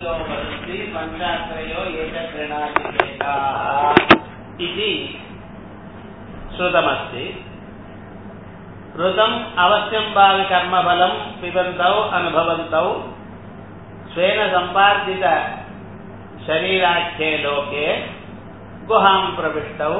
वदन्ति पञ्चात्रयो एकक्रीणादिकेताः इति श्रुतमस्ति ऋतम् अवश्यं भाविकर्मफलं पिबन्तौ अनुभवन्तौ स्वेन सम्पार्जित शरीराख्ये लोके गुहां प्रविष्टौ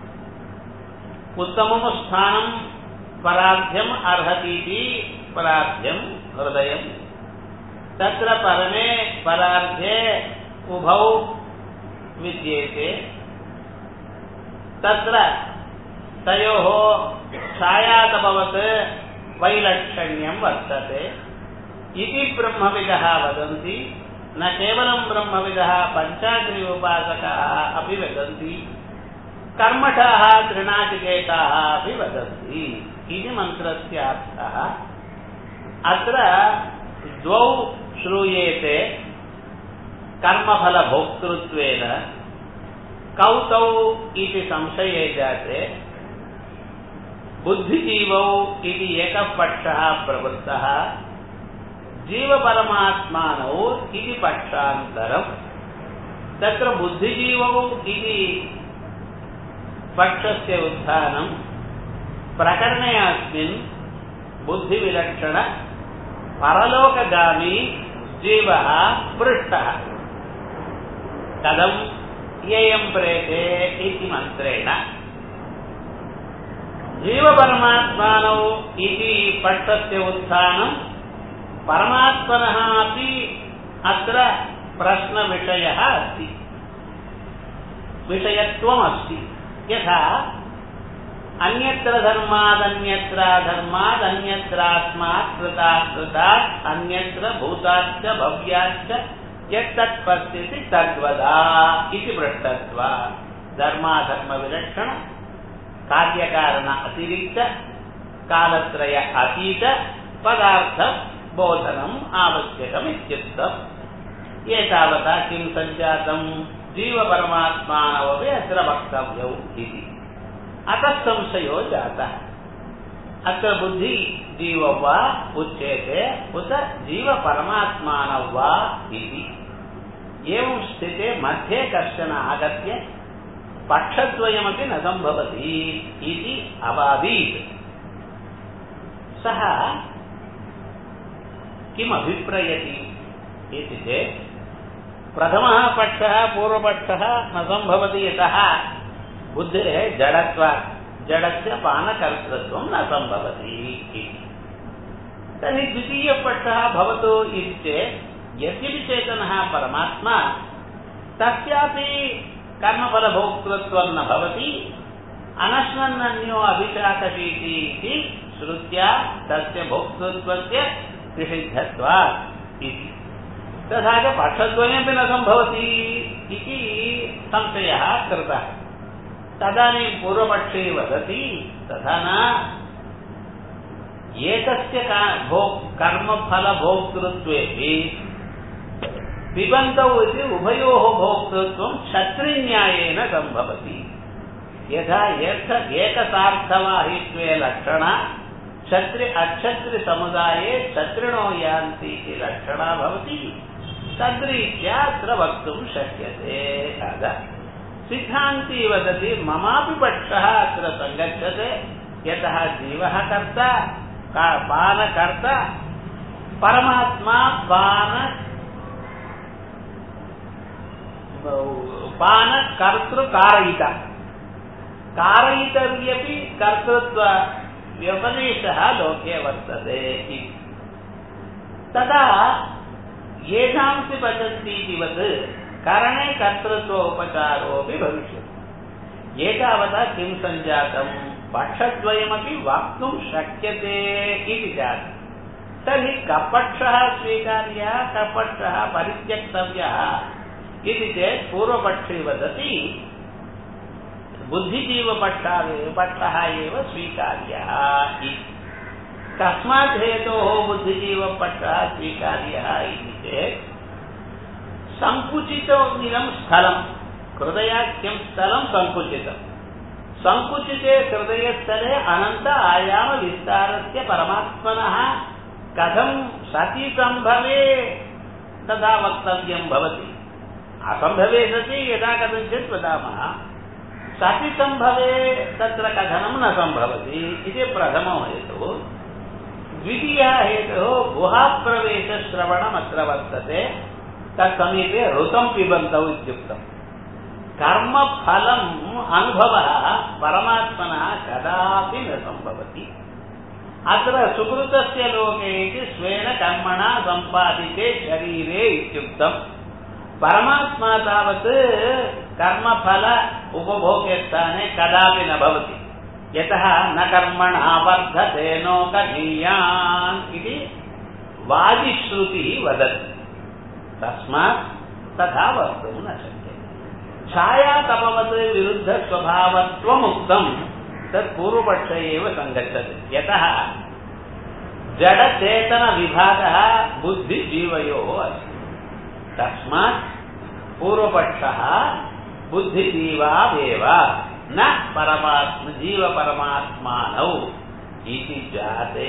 उत्तमं स्थानं पराध्यम् अर्हतीति पराध्यं हृदयम् तत्र परमे परार्धे उभौ विद्येते तत्र तयोः छायातभवत् वैलक्षण्यं वर्तते इति ब्रह्मविदः वदन्ति न केवलं ब्रह्मविदः पञ्चाग्नि उपासकाः अपि वदन्ति कर्मठाः तृणाचिकेताः अपि वदन्ति इति मन्त्रस्य अर्थः अत्र द्वौ श्रूयेते कर्मफलभोक्तृत्वेन कौ तौ इति संशये जाते बुद्धिजीवौ इति एकः पक्षः प्रवृत्तः जीवपरमात्मानौ इति पक्षान्तरम् तत्र बुद्धिजीवौ इति पक्षस्य उत्थानं प्रकरणे अस्मिन् बुद्धिविलक्षण परलोकगामी जीवः पृष्टः कथम् इयं प्रेते इति मन्त्रेण जीवपरमात्मानौ इति पक्षस्य उत्थानं परमात्मनः अपि अत्र प्रश्नविषयः अस्ति विषयत्वमस्ति यथा अन्यत्र धर्मादन्यत्र धर्मादन्यत्रास्मात् कृतात् कृतात् अन्यत्र भूताच्च भव्याच्च यत्तत् पश्यति तद्वदा इति पृष्टत्वा धर्माधर्मविलक्षण कार्यकारण अतिरिक्त कालत्रय अतीत पदार्थ बोधनम् आवश्यकम् इत्युक्तम् एतावता किं सञ्जातम् जीवपरमात्मानवपि अत्र वक्तव्यौ इति अतः संशयो जातः अत्र बुद्धि जीव वा उच्यते उत जीवपरमात्मानौ वा इति एवं स्थिते मध्ये कश्चन आगत्य पक्षद्वयमपि न सम्भवति इति अवादीत् सः किमभिप्रयति इति चेत् प्रथमः पक्षः पूर्वपक्षः न सम्भवति यतः बुद्धेः जडत्वात् जडस्य पानकर्तृत्वं न सम्भवति इति तर्हि द्वितीयपक्षः भवतु इति चेत् यद्यपि चेतनः परमात्मा तस्यापि कर्मफलभोक्तृत्वं न भवति अनश्नन्नन्यो अभिशाकशीति इति श्रुत्या तस्य भोक्तृत्वस्य निषिद्धत्वात् इति तथा च पक्षद्वयमपि न सम्भवति इति संशयः कृतः तदानीं पूर्वपक्षे वदति तथा न एकस्य कर्मफलभोक्तृत्वेपि पिबन्तौ इति उभयोः भोक्तृत्वं क्षत्रिन्यायेन सम्भवति यथा एकसार्थवाहित्वे लक्षणा क्षत्रि अक्षत्रिसमुदाये क्षत्रिणो यान्ति इति लक्षणा भवति तद्रीत्या अत्र वक्तुं शक्यते तदा सिद्धान्ती वदति ममापि पक्षः अत्र सङ्गच्छते यतः जीवः कर्ता पानकर्ता परमात्मा पान पानकर्तृकारयिता कारयितव्यपि कर्तृत्व व्यपदेशः लोके वर्तते इति तदा येषांसि पचन्तीतिवत् करणे कर्तृत्वोपचारोऽपि भविष्यति एतावता किं सञ्जातं पक्षद्वयमपि वक्तुं शक्यते इति जातम् तर्हि कपक्षः स्वीकार्यः कपक्षः परित्यक्तव्यः इति चेत् पूर्वपक्षे वदति बुद्धिजीवपक्षः पक्षः एव स्वीकार्यः इति कस्मात् हेतोः बुद्धिजीवपक्षः स्वीकार्यः इति चेत् सङ्कुचितमिदं स्थलं हृदयात् किं स्थलं सङ्कुचितम् सङ्कुचिते हृदयस्थले अनन्त आयामविस्तारस्य परमात्मनः कथं सति सम्भवे तथा वक्तव्यं भवति असम्भवे सति यदा कथञ्चित् वदामः सति सम्भवे तत्र कथनं न सम्भवति इति प्रथमो हेतुः द्वितीयः हेतुः गुहाप्रवेशश्रवणमत्र वर्तते तत्समीपे ऋतं पिबन्तौ इत्युक्तम् कर्मफलम् अनुभवः परमात्मनः कदापि न सम्भवति अत्र सुकृतस्य लोके इति स्वेन कर्मणा सम्पादिते शरीरे इत्युक्तम् परमात्मा तावत् कर्मफल उपभोग्यस्थाने कदापि न भवति यतः न कर्मणा वर्धते नोकनीयान् इति वादिश्रुतिः वदति तस्मात् तथा वक्तुं न शक्यते छायातपवत् विरुद्धस्वभावत्वमुक्तम् तत् पूर्वपक्ष एव सङ्गच्छति यतः जडचेतनविभागः बुद्धिजीवयोः अस्ति तस्मात् पूर्वपक्षः बुद्धिजीवावेव न परमात्म जीवपरमात्मानौ इति जाते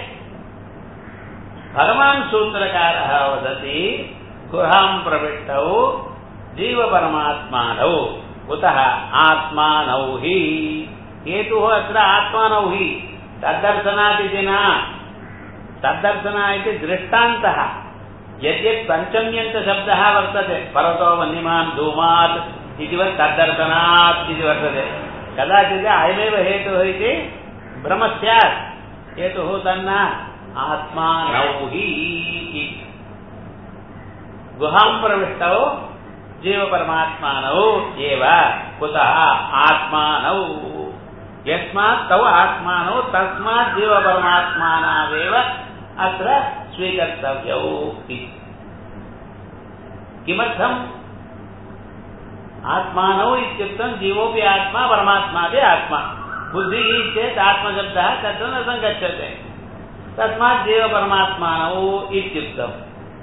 भगवान् सूत्रकारः वदति गुहां प्रविष्टौ जीवपरमात्मानौ कुतः आत्मानौ हि हेतुः अत्र आत्मानौ हि तद्दर्शनादिति न तद्दर्शना इति दृष्टान्तः यद्यत् पञ्चम्यन्तशब्दः वर्तते परतो वन्यमान् धूमात् इतिवत् तद्दर्शनात् इति वर्तते कदाचित् अयमेव हेतुः इति भ्रमः स्यात् हेतुः तन्न आत्मानौ हि गुहां प्रविष्टौ जीवपरमात्मानौ एव कुतः आत्मानौ यस्मात् तौ आत्मानौ तस्मात् जीवपरमात्मानावेव अत्र स्वीकर्तव्यौ इति किमर्थम् आत्मानौ इत्युक्तं जीवोऽपि आत्मा परमात्मापि आत्मा बुद्धिः चेत् आत्मशब्दः तत्र न सङ्गच्छते तस्मात् जीवपरमात्मानौ इत्युक्तम्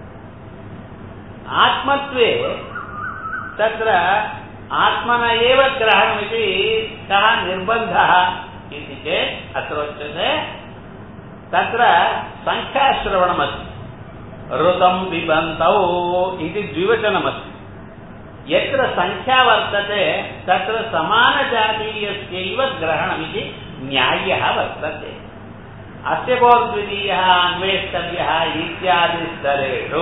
आत्मत्वे तत्र आत्मन एव ग्रहणमिति कः निर्बन्धः इति चेत् अत्र उच्यते तत्र सङ्ख्याश्रवणमस्ति ऋतं पिबन्तौ इति द्विवचनमस्ति यत्र सङ्ख्या वर्तते तत्र समानजातीयस्यैव ग्रहणमिति न्याय्यः वर्तते अस्य को द्वितीयः अन्वेष्टव्यः इत्यादिस्तरेषु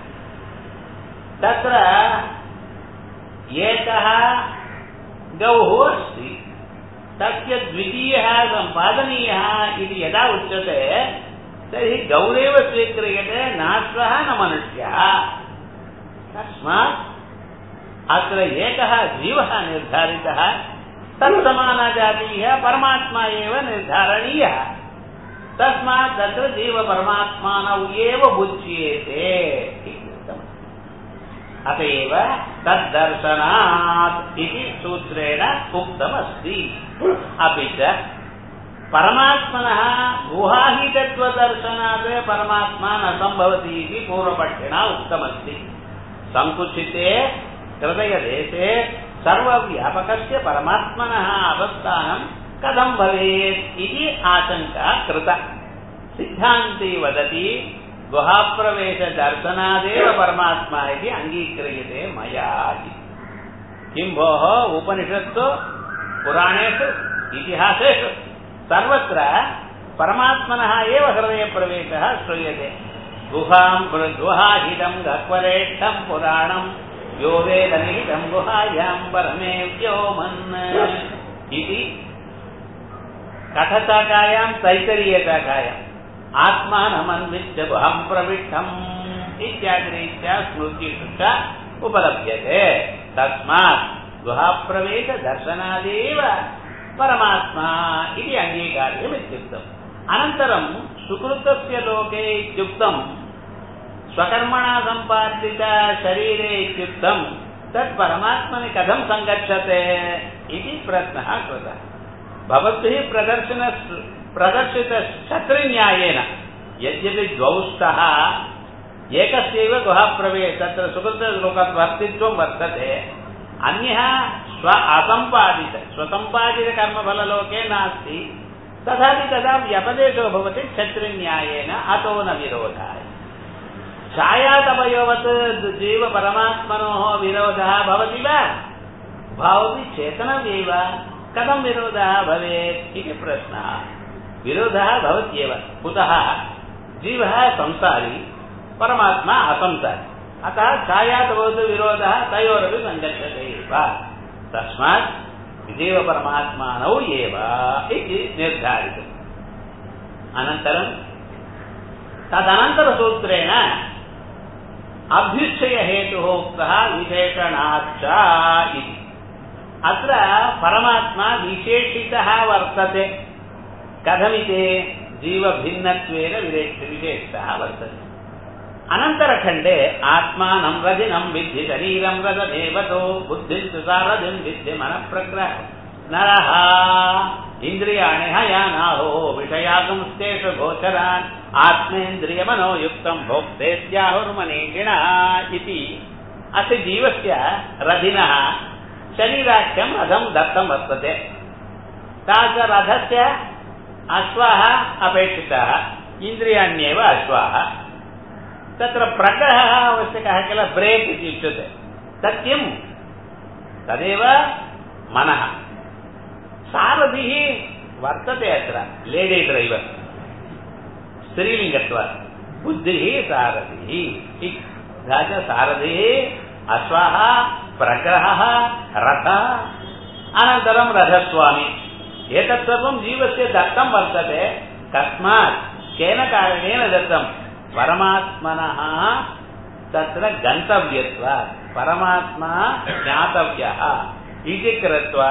तत्र एकः गौः अस्ति तस्य द्वितीयः सम्पादनीयः इति यदा उच्यते तर्हि गौरेव स्वीक्रियते नाश्वः न मनुष्यः तस्मात् अत्र एकः जीवः निर्धारितः तत्समानजातीयः परमात्मा एव निर्धारणीयः तस्मात् तत्र जीवपरमात्मानौ एव बुच्येते अत एव तद्दर्शनात् इति सूत्रेण उक्तमस्ति अपि च परमात्मनः गुहाहितत्वदर्शनात् परमात्मा न सम्भवति इति पूर्वपक्षिणा उक्तमस्ति सङ्कुचिते हृदयदेशे सर्वव्यापकस्य परमात्मनः अवस्थानं कथं भवेत् इति आशङ्का कृता सिद्धान्ती वदति गुहाप्रवेशदर्शनादेव परमात्मा इति अङ्गीक्रियते मया इति किं भोः उपनिषत्सु पुराणेषु इतिहासेषु सर्वत्र परमात्मनः एव हृदयप्रवेशः श्रूयते गुहां गुहाहितं गह्वरेष्ठं पुराणं यो वेदनिहितं गुहायां परमे व्योमन् इति कथशाखायां तैतरीयशाखायाम् आत्मानमन्विच्य गुहं प्रविष्टम् इत्यादिरीत्या स्मृतिषु च उपलभ्यते तस्मात् गुहाप्रवेशदर्शनादेव परमात्मा इति अङ्गीकार्यमित्युक्तम् अनन्तरं सुकृतस्य लोके इत्युक्तं स्वकर्मणा सम्पादित शरीरे इत्युक्तं तत् परमात्मनि कथं सङ्गच्छते इति प्रश्नः कृतः भवद्भिः प्रदर्शन प्रदर्शितशत्रुन्यायेन यद्यपि द्वौ स्तः एकस्यैव गुहाप्रवेश तत्र सुकृतलोकवर्तित्वं वर्तते अन्यः स्व असम्पादित स्वसम्पादितकर्मफललोके नास्ति तथापि तदा व्यपदेशो भवति क्षत्रिन्यायेन अतो न विरोधाय छायातपयोवत् जीवपरमात्मनोः विरोधः भवति वा भवति चेतनमेव कथं विरोधः भवेत् इति प्रश्नः विरोधः भवत्येव कुतः जीवः संसारी परमात्मा असंसारी अतः छायातपवत् विरोधः तयोरपि सङ्गच्छते एव तस्मात् जीवपरमात्मानौ एव इति निर्धारितम् अनन्तरं तदनन्तरसूत्रेण अभ्युच्छयहेतुः उक्तः विशेषणाच्च इति अत्र परमात्मा विशेषितः वर्तते कथमिति जीवभिन्नत्वेन विशेषितः वर्तते अनन्तरखण्डे आत्मानं रजिनं विद्धि शरीरं रजमेवतो बुद्धिं तु सारथिं विद्धि मनःप्रग्रह नरः इन्द्रियाणि हयानाहो विषयागंस्तेषु गोचरान् आत्मेन्द्रियमनो युक्तं भोक्तेत्याहुर्मनीषिणः इति अस्य जीवस्य रथिनः शरीराख्यं रथं दत्तं वर्तते तादृश रथस्य अश्वाः अपेक्षितः इन्द्रियाण्येव अश्वाः तत्र प्रग्रहः आवश्यकः किल ब्रेक् इति उच्यते तत् किम् तदेव मनः सारथिः वर्तते अत्र लेडी ड्रैवर् स्त्रीलिङ्गत्वात् बुद्धिः सारथिः च सारथिः अश्वः प्रग्रहः रथः अनन्तरं रथस्वामी एतत् सर्वं जीवस्य दत्तं वर्तते कस्मात् केन कारणेन दत्तं परमात्मनः तत्र गन्तव्यत्वात् परमात्मा ज्ञातव्यः इति कृत्वा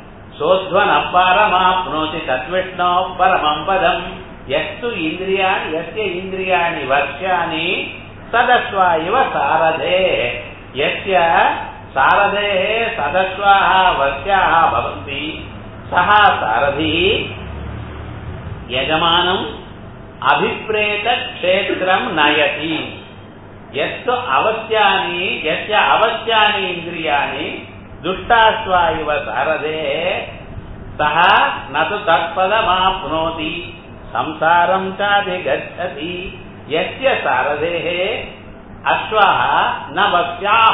सोऽध्वनपरमाप्नोति तद्विष्णो परमं पदम् यस्तु इन्द्रियाणि यस्य इन्द्रियाणि वर्ष्याणि सदस्वा इव सारथे यस्य सारथेः सदस्वाः वर्ष्याः भवन्ति सः सारथिः यजमानम् अभिप्रेतक्षेत्रं नयति यस्तु अवश्यानि यस्य अवश्यानि इन्द्रियाणि दुष्टास्वा इव सारथेः सः न तु तत्पदमाप्नोति संसारं चाधिगच्छति यस्य सारथेः अश्वाः न वस्याः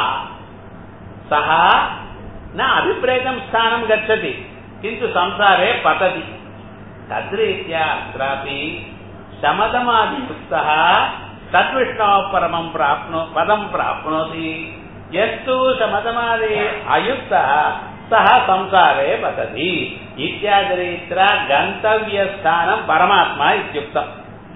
सः न अभिप्रेतं स्थानं गच्छति किन्तु संसारे पतति तद्रीत्या अत्रापि शमदमादियुक्तः तद्विष्णोः परमं प्राप्नो पदं प्राप्नोति यस्तु शमदमादि अयुक्तः सः संसारे पतति इत्यादिरीत्या गन्तव्यस्थानं परमात्मा इत्युक्तम्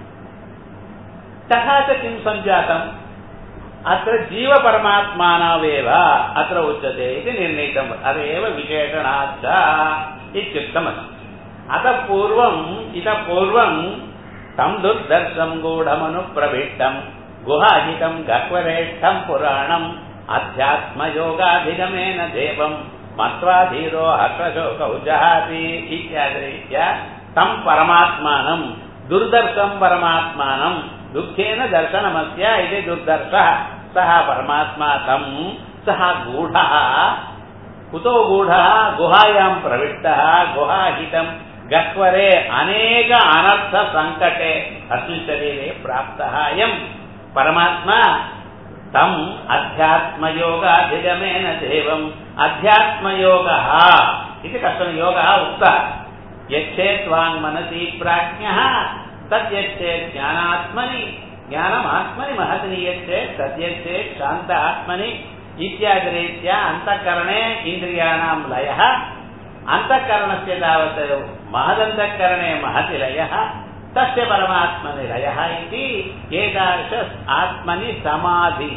तथा च किं सञ्जातम् अत्र जीवपरमात्मानवेव अत्र उच्यते इति निर्णीतम् अतएव विशेषणाच्च इत्युक्तमस्ति अतः पूर्वम् इतः पूर्वम् तं दुर्दर्शम् गूढमनुप्रविष्टम् गुहाहितम् गह्वरेष्ठम् पुराणम् अध्यात्मयोगाधिगमेन देवम् मत्वा धीरो हर्षशोकौ जहाति इत्यादिरीत्या तम् परमात्मानम् दुर्दर्शम् परमात्मानम् दुःखेन दर्शनमस्य इति दुर्दर्शः सः परमात्मा तम् सः गूढः कुतो गूढः गुहायाम् प्रविष्टः गुहाहितम् गह्वरे अनेक अनर्थ सङ्कटे अस्मिन् शरीरे प्राप्तः अयम् परमात्मा तम् अध्यात्मयोगाधिगमेन देवम् अध्यात्मयोगः इति कश्चन योगः उक्तः यच्छेत् वाङ्मनसि प्राज्ञः तद्यच्छेत् ज्ञानात्मनि ज्ञानमात्मनि महति यच्छेत् तद्यच्छेत् शान्त आत्मनि इत्यादिरीत्या अन्तःकरणे इन्द्रियाणां लयः अन्तःकरणस्य तावत् महदन्तःकरणे महति लयः तस्य परमात्मनि लयः इति एतादृश आत्मनि समाधिः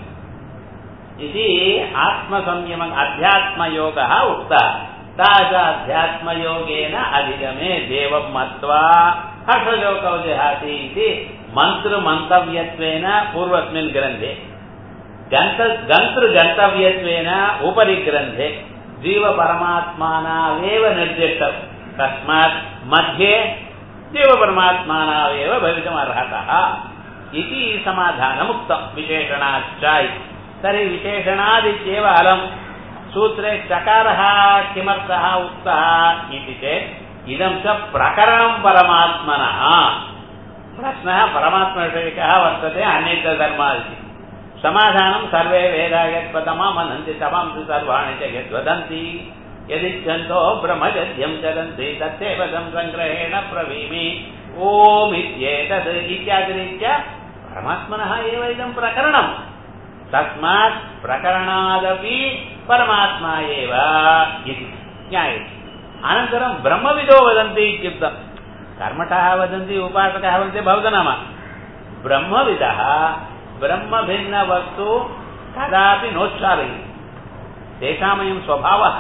इति आत्मसंयम अध्यात्मयोगः उक्तः तादृश अध्यात्मयोगेन अधिगमे देवं मत्वा हर्षलोकौ जहाति इति मन्त्रमन्तव्यत्वेन पूर्वस्मिन् ग्रन्थे गन्त गन्तृगन्तव्यत्वेन उपरि ग्रन्थे जीवपरमात्मानावेव निर्दिष्टम् तस्मात् मध्ये जीवपरमात्मानावेव भवितुमर्हतः इति समाधानमुक्तम् विशेषणाच्च इति तर्हि विशेषणादित्येव अलम् सूत्रे चकारः किमर्थः उक्तः इति चेत् इदं च प्रकरणं परमात्मनः प्रश्नः परमात्मविषयकः वर्तते अन्यधर्मा इति समाधानं सर्वे वेदा यत्पदमामनन्ति तमांसि सर्वाणि च यद्वदन्ति यदिच्छन्तो ब्रह्मचर्यं चरन्ति तत्तेव संग्रहेण ब्रवीमि ओम् इत्येतद् इत्यादिरीत्या परमात्मनः एव इदं प्रकरणम् तस्मात् प्रकरणादपि परमात्मा एव इति ज्ञायते अनन्तरं ब्रह्मविदो वदन्ति इत्युक्तम् कर्मठः वदन्ति उपासकः वदन्ति भवतु नाम ब्रह्मविदः ब्रह्मभिन्नवस्तु कदापि नोच्चारयति तेषामयं स्वभावः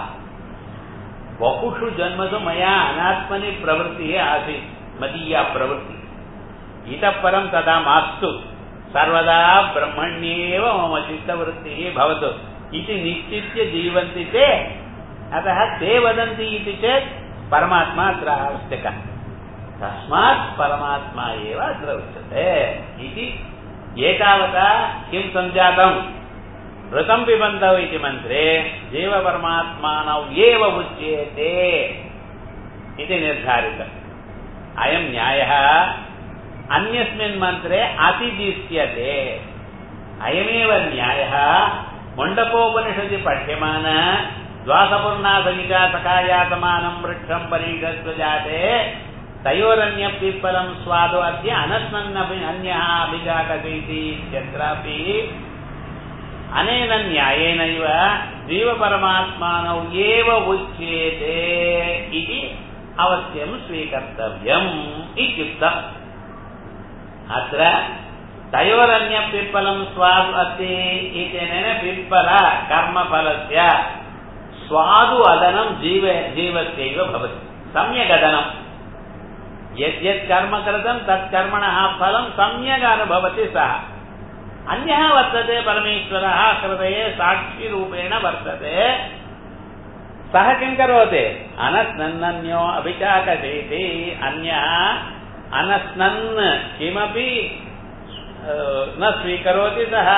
बहुषु जन्मसु मया अनात्मनि प्रवृत्तिः आसीत् मदीया प्रवृत्तिः इतः परं तदा मास्तु सर्वदा ब्रह्मण्येव मम चित्तवृत्तिः भवतु इति निश्चित्य जीवन्ति ते अतः ते वदन्ति इति चेत् परमात्मा अत्र आवश्यकः तस्मात् परमात्मा एव अत्र उच्यते इति एतावता किं सञ्जातम् ऋतं पिबन्तौ इति मन्त्रे जीवपरमात्मानौ एव उच्येते इति निर्धारितम् अयं न्यायः अन्यस्मिन् मन्त्रे अतिदिश्यते अयमेव न्यायः मुण्डकोपनिषदि पठ्यमान द्वासपूर्णासगिता सखायातमानं वृक्षं परीषत्वजाते तयोरन्यपिप्पलं स्वादो अद्य अनस्नन्नपि अन्यः अभिजातसीति इत्यत्रापि अनेन न्यायेनैव जीवपरमात्मानौ एव उच्येते इति अवश्यं स्वीकर्तव्यम् इत्युक्तम् अत्र तयोरन्यपिप्पलं स्वादु अस्ति इत्यनेन पिप्पल कर्मफलस्य स्वादु अदनं जीव जीवस्यैव भवति सम्यगदनम् यद्यत् कर्म कृतं तत् कर्मणः फलं सम्यक् अनुभवति सः अन्यः वर्तते परमेश्वरः हृदये साक्षिरूपेण वर्तते सः किं करोति अनस्नन्नन्यो अभिचाकसीति अन्यः अनस्नन् किमपि न स्वीकरोति सः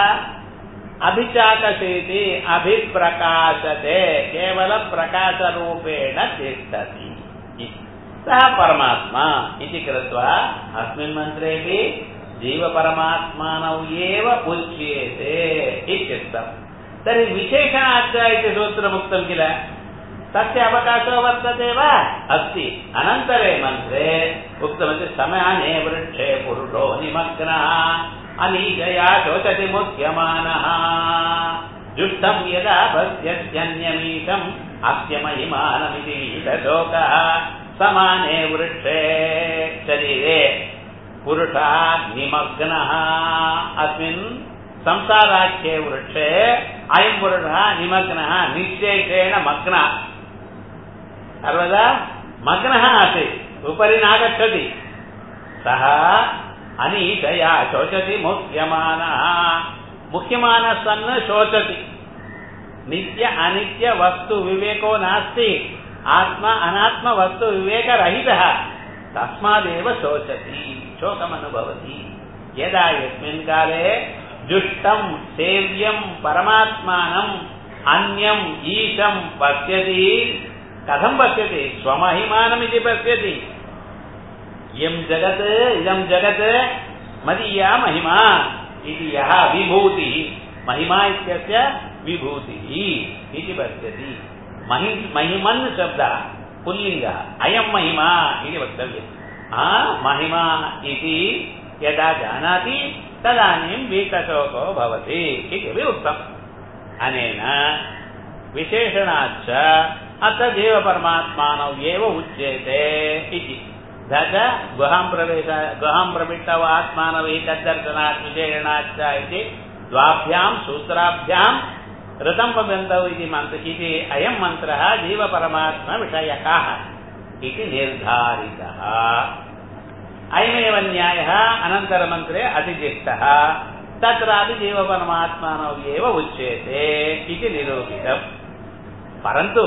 अभिचाकसीति अभिप्रकाशते केवलप्रकाशरूपेण तिष्ठति सः परमात्मा इति कृत्वा अस्मिन् मन्त्रेपि जीवपरमात्मानौ एव उच्येते इत्युक्तम् तर्हि विशेषणाच्च इति सूत्रमुक्तं किल तस्य अवकाशो वर्तते वा अस्ति अनन्तरे मन्त्रे उक्तमस्ति समाने वृक्षे पुरुषो निमग्नः अनीशया शोचति मुह्यमानः जुष्टं यदा पश्यत्यन्यमीशम् अस्य महिमानमिति वीतशोकः समाने वृक्षे शरीरे पुरुषः निमग्नः अस्मिन् संसाराख्ये वृक्षे अयं पुरुषः निमग्नः निश्चेषेण मग्नः सर्वदा मग्नः आसीत् उपरि नागच्छति सः अनीशया शोचति मुह्यमानः मुह्यमानः सन् शोचति नित्य अनित्य वस्तु विवेको नास्ति आत्मा अनात्म वस्तु विवेकरहितः तस्मादेव शोचति शोकमनुभवति यदा यस्मिन् काले जुष्टं सेव्यं परमात्मानम् अन्यम् ईशं पश्यति कथं पश्यति स्वमहिमानमिति पश्यति इयं जगत् इदं जगत् मदीया महिमा इति यः विभूतिः महिमा इत्यस्य विभूतिः इति पश्यति महि महिमन् शब्दः पुल्लिङ्गः अयं महिमा इति वक्तव्यम् आ महिमा इति यदा जानाति तदानीं वीतशोको भवति इति उक्तम् अनेन विशेषणाच्च अत्र जीवपरमात्मानौ एव उच्यते इति दश गुहां प्रवेश गुहां प्रविष्टौ आत्मानवै तद्दर्शनात् विशेषणाच्च इति द्वाभ्यां सूत्राभ्यां ऋतं पबन्तौ इति मन्त्र इति अयं मन्त्रः जीवपरमात्मविषयकः इति निर्धारितः अयमेव न्यायः अनन्तरमन्त्रे अतिजिष्टः तत्रापि जीवपरमात्मानौ एव उच्यते इति निरूपितम् परन्तु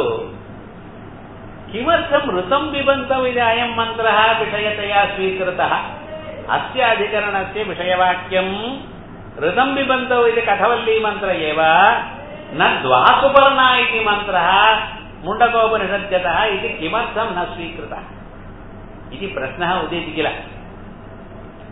किमर्थं ऋतं पिबन्तौ इति अयं मन्त्रः विषयतया स्वीकृतः अस्य अधिकरणस्य विषयवाक्यं ऋतं पिबन्तौ इति कठवल्लीमन्त्र एव न द्वासुपर्णा इति मन्त्रः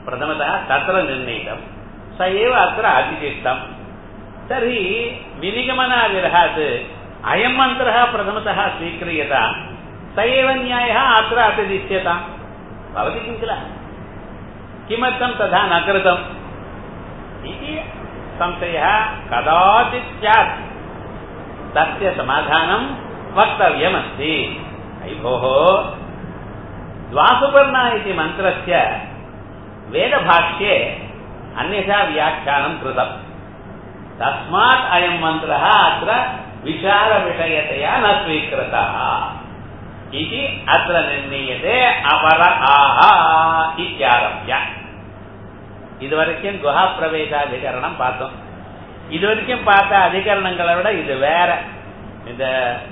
प्रथमतः तत्र निर्णीतम् स एव अत्र अतिशिष्टम् तर्हि विनिगमनाविरहात् अयम् मन्त्रः प्रथमतः स्वीक्रियत स एव न्यायः अत्र अतिदिश्यताम् भवति किं किल किमर्थं तथा न कृतम् इति संशयः कदाचित् स्यात् तस्य समाधानं वक्तव्यमस्ति अयि भोः द्वासुपर्णा इति मन्त्रस्य वेदभाष्ये अन्यथा व्याख्यानं कृतम् तस्मात् अयं मन्त्रः अत्र विचारविषयतया न स्वीकृतः इति अत्र निर्णीयते अपर आह इत्यारभ्य இதுவரைக்கும் குஹா பிரவேச அதிகரணம் பார்த்தோம் இது வரைக்கும் பார்த்த அதிகரணங்களை விட இது வேற இந்த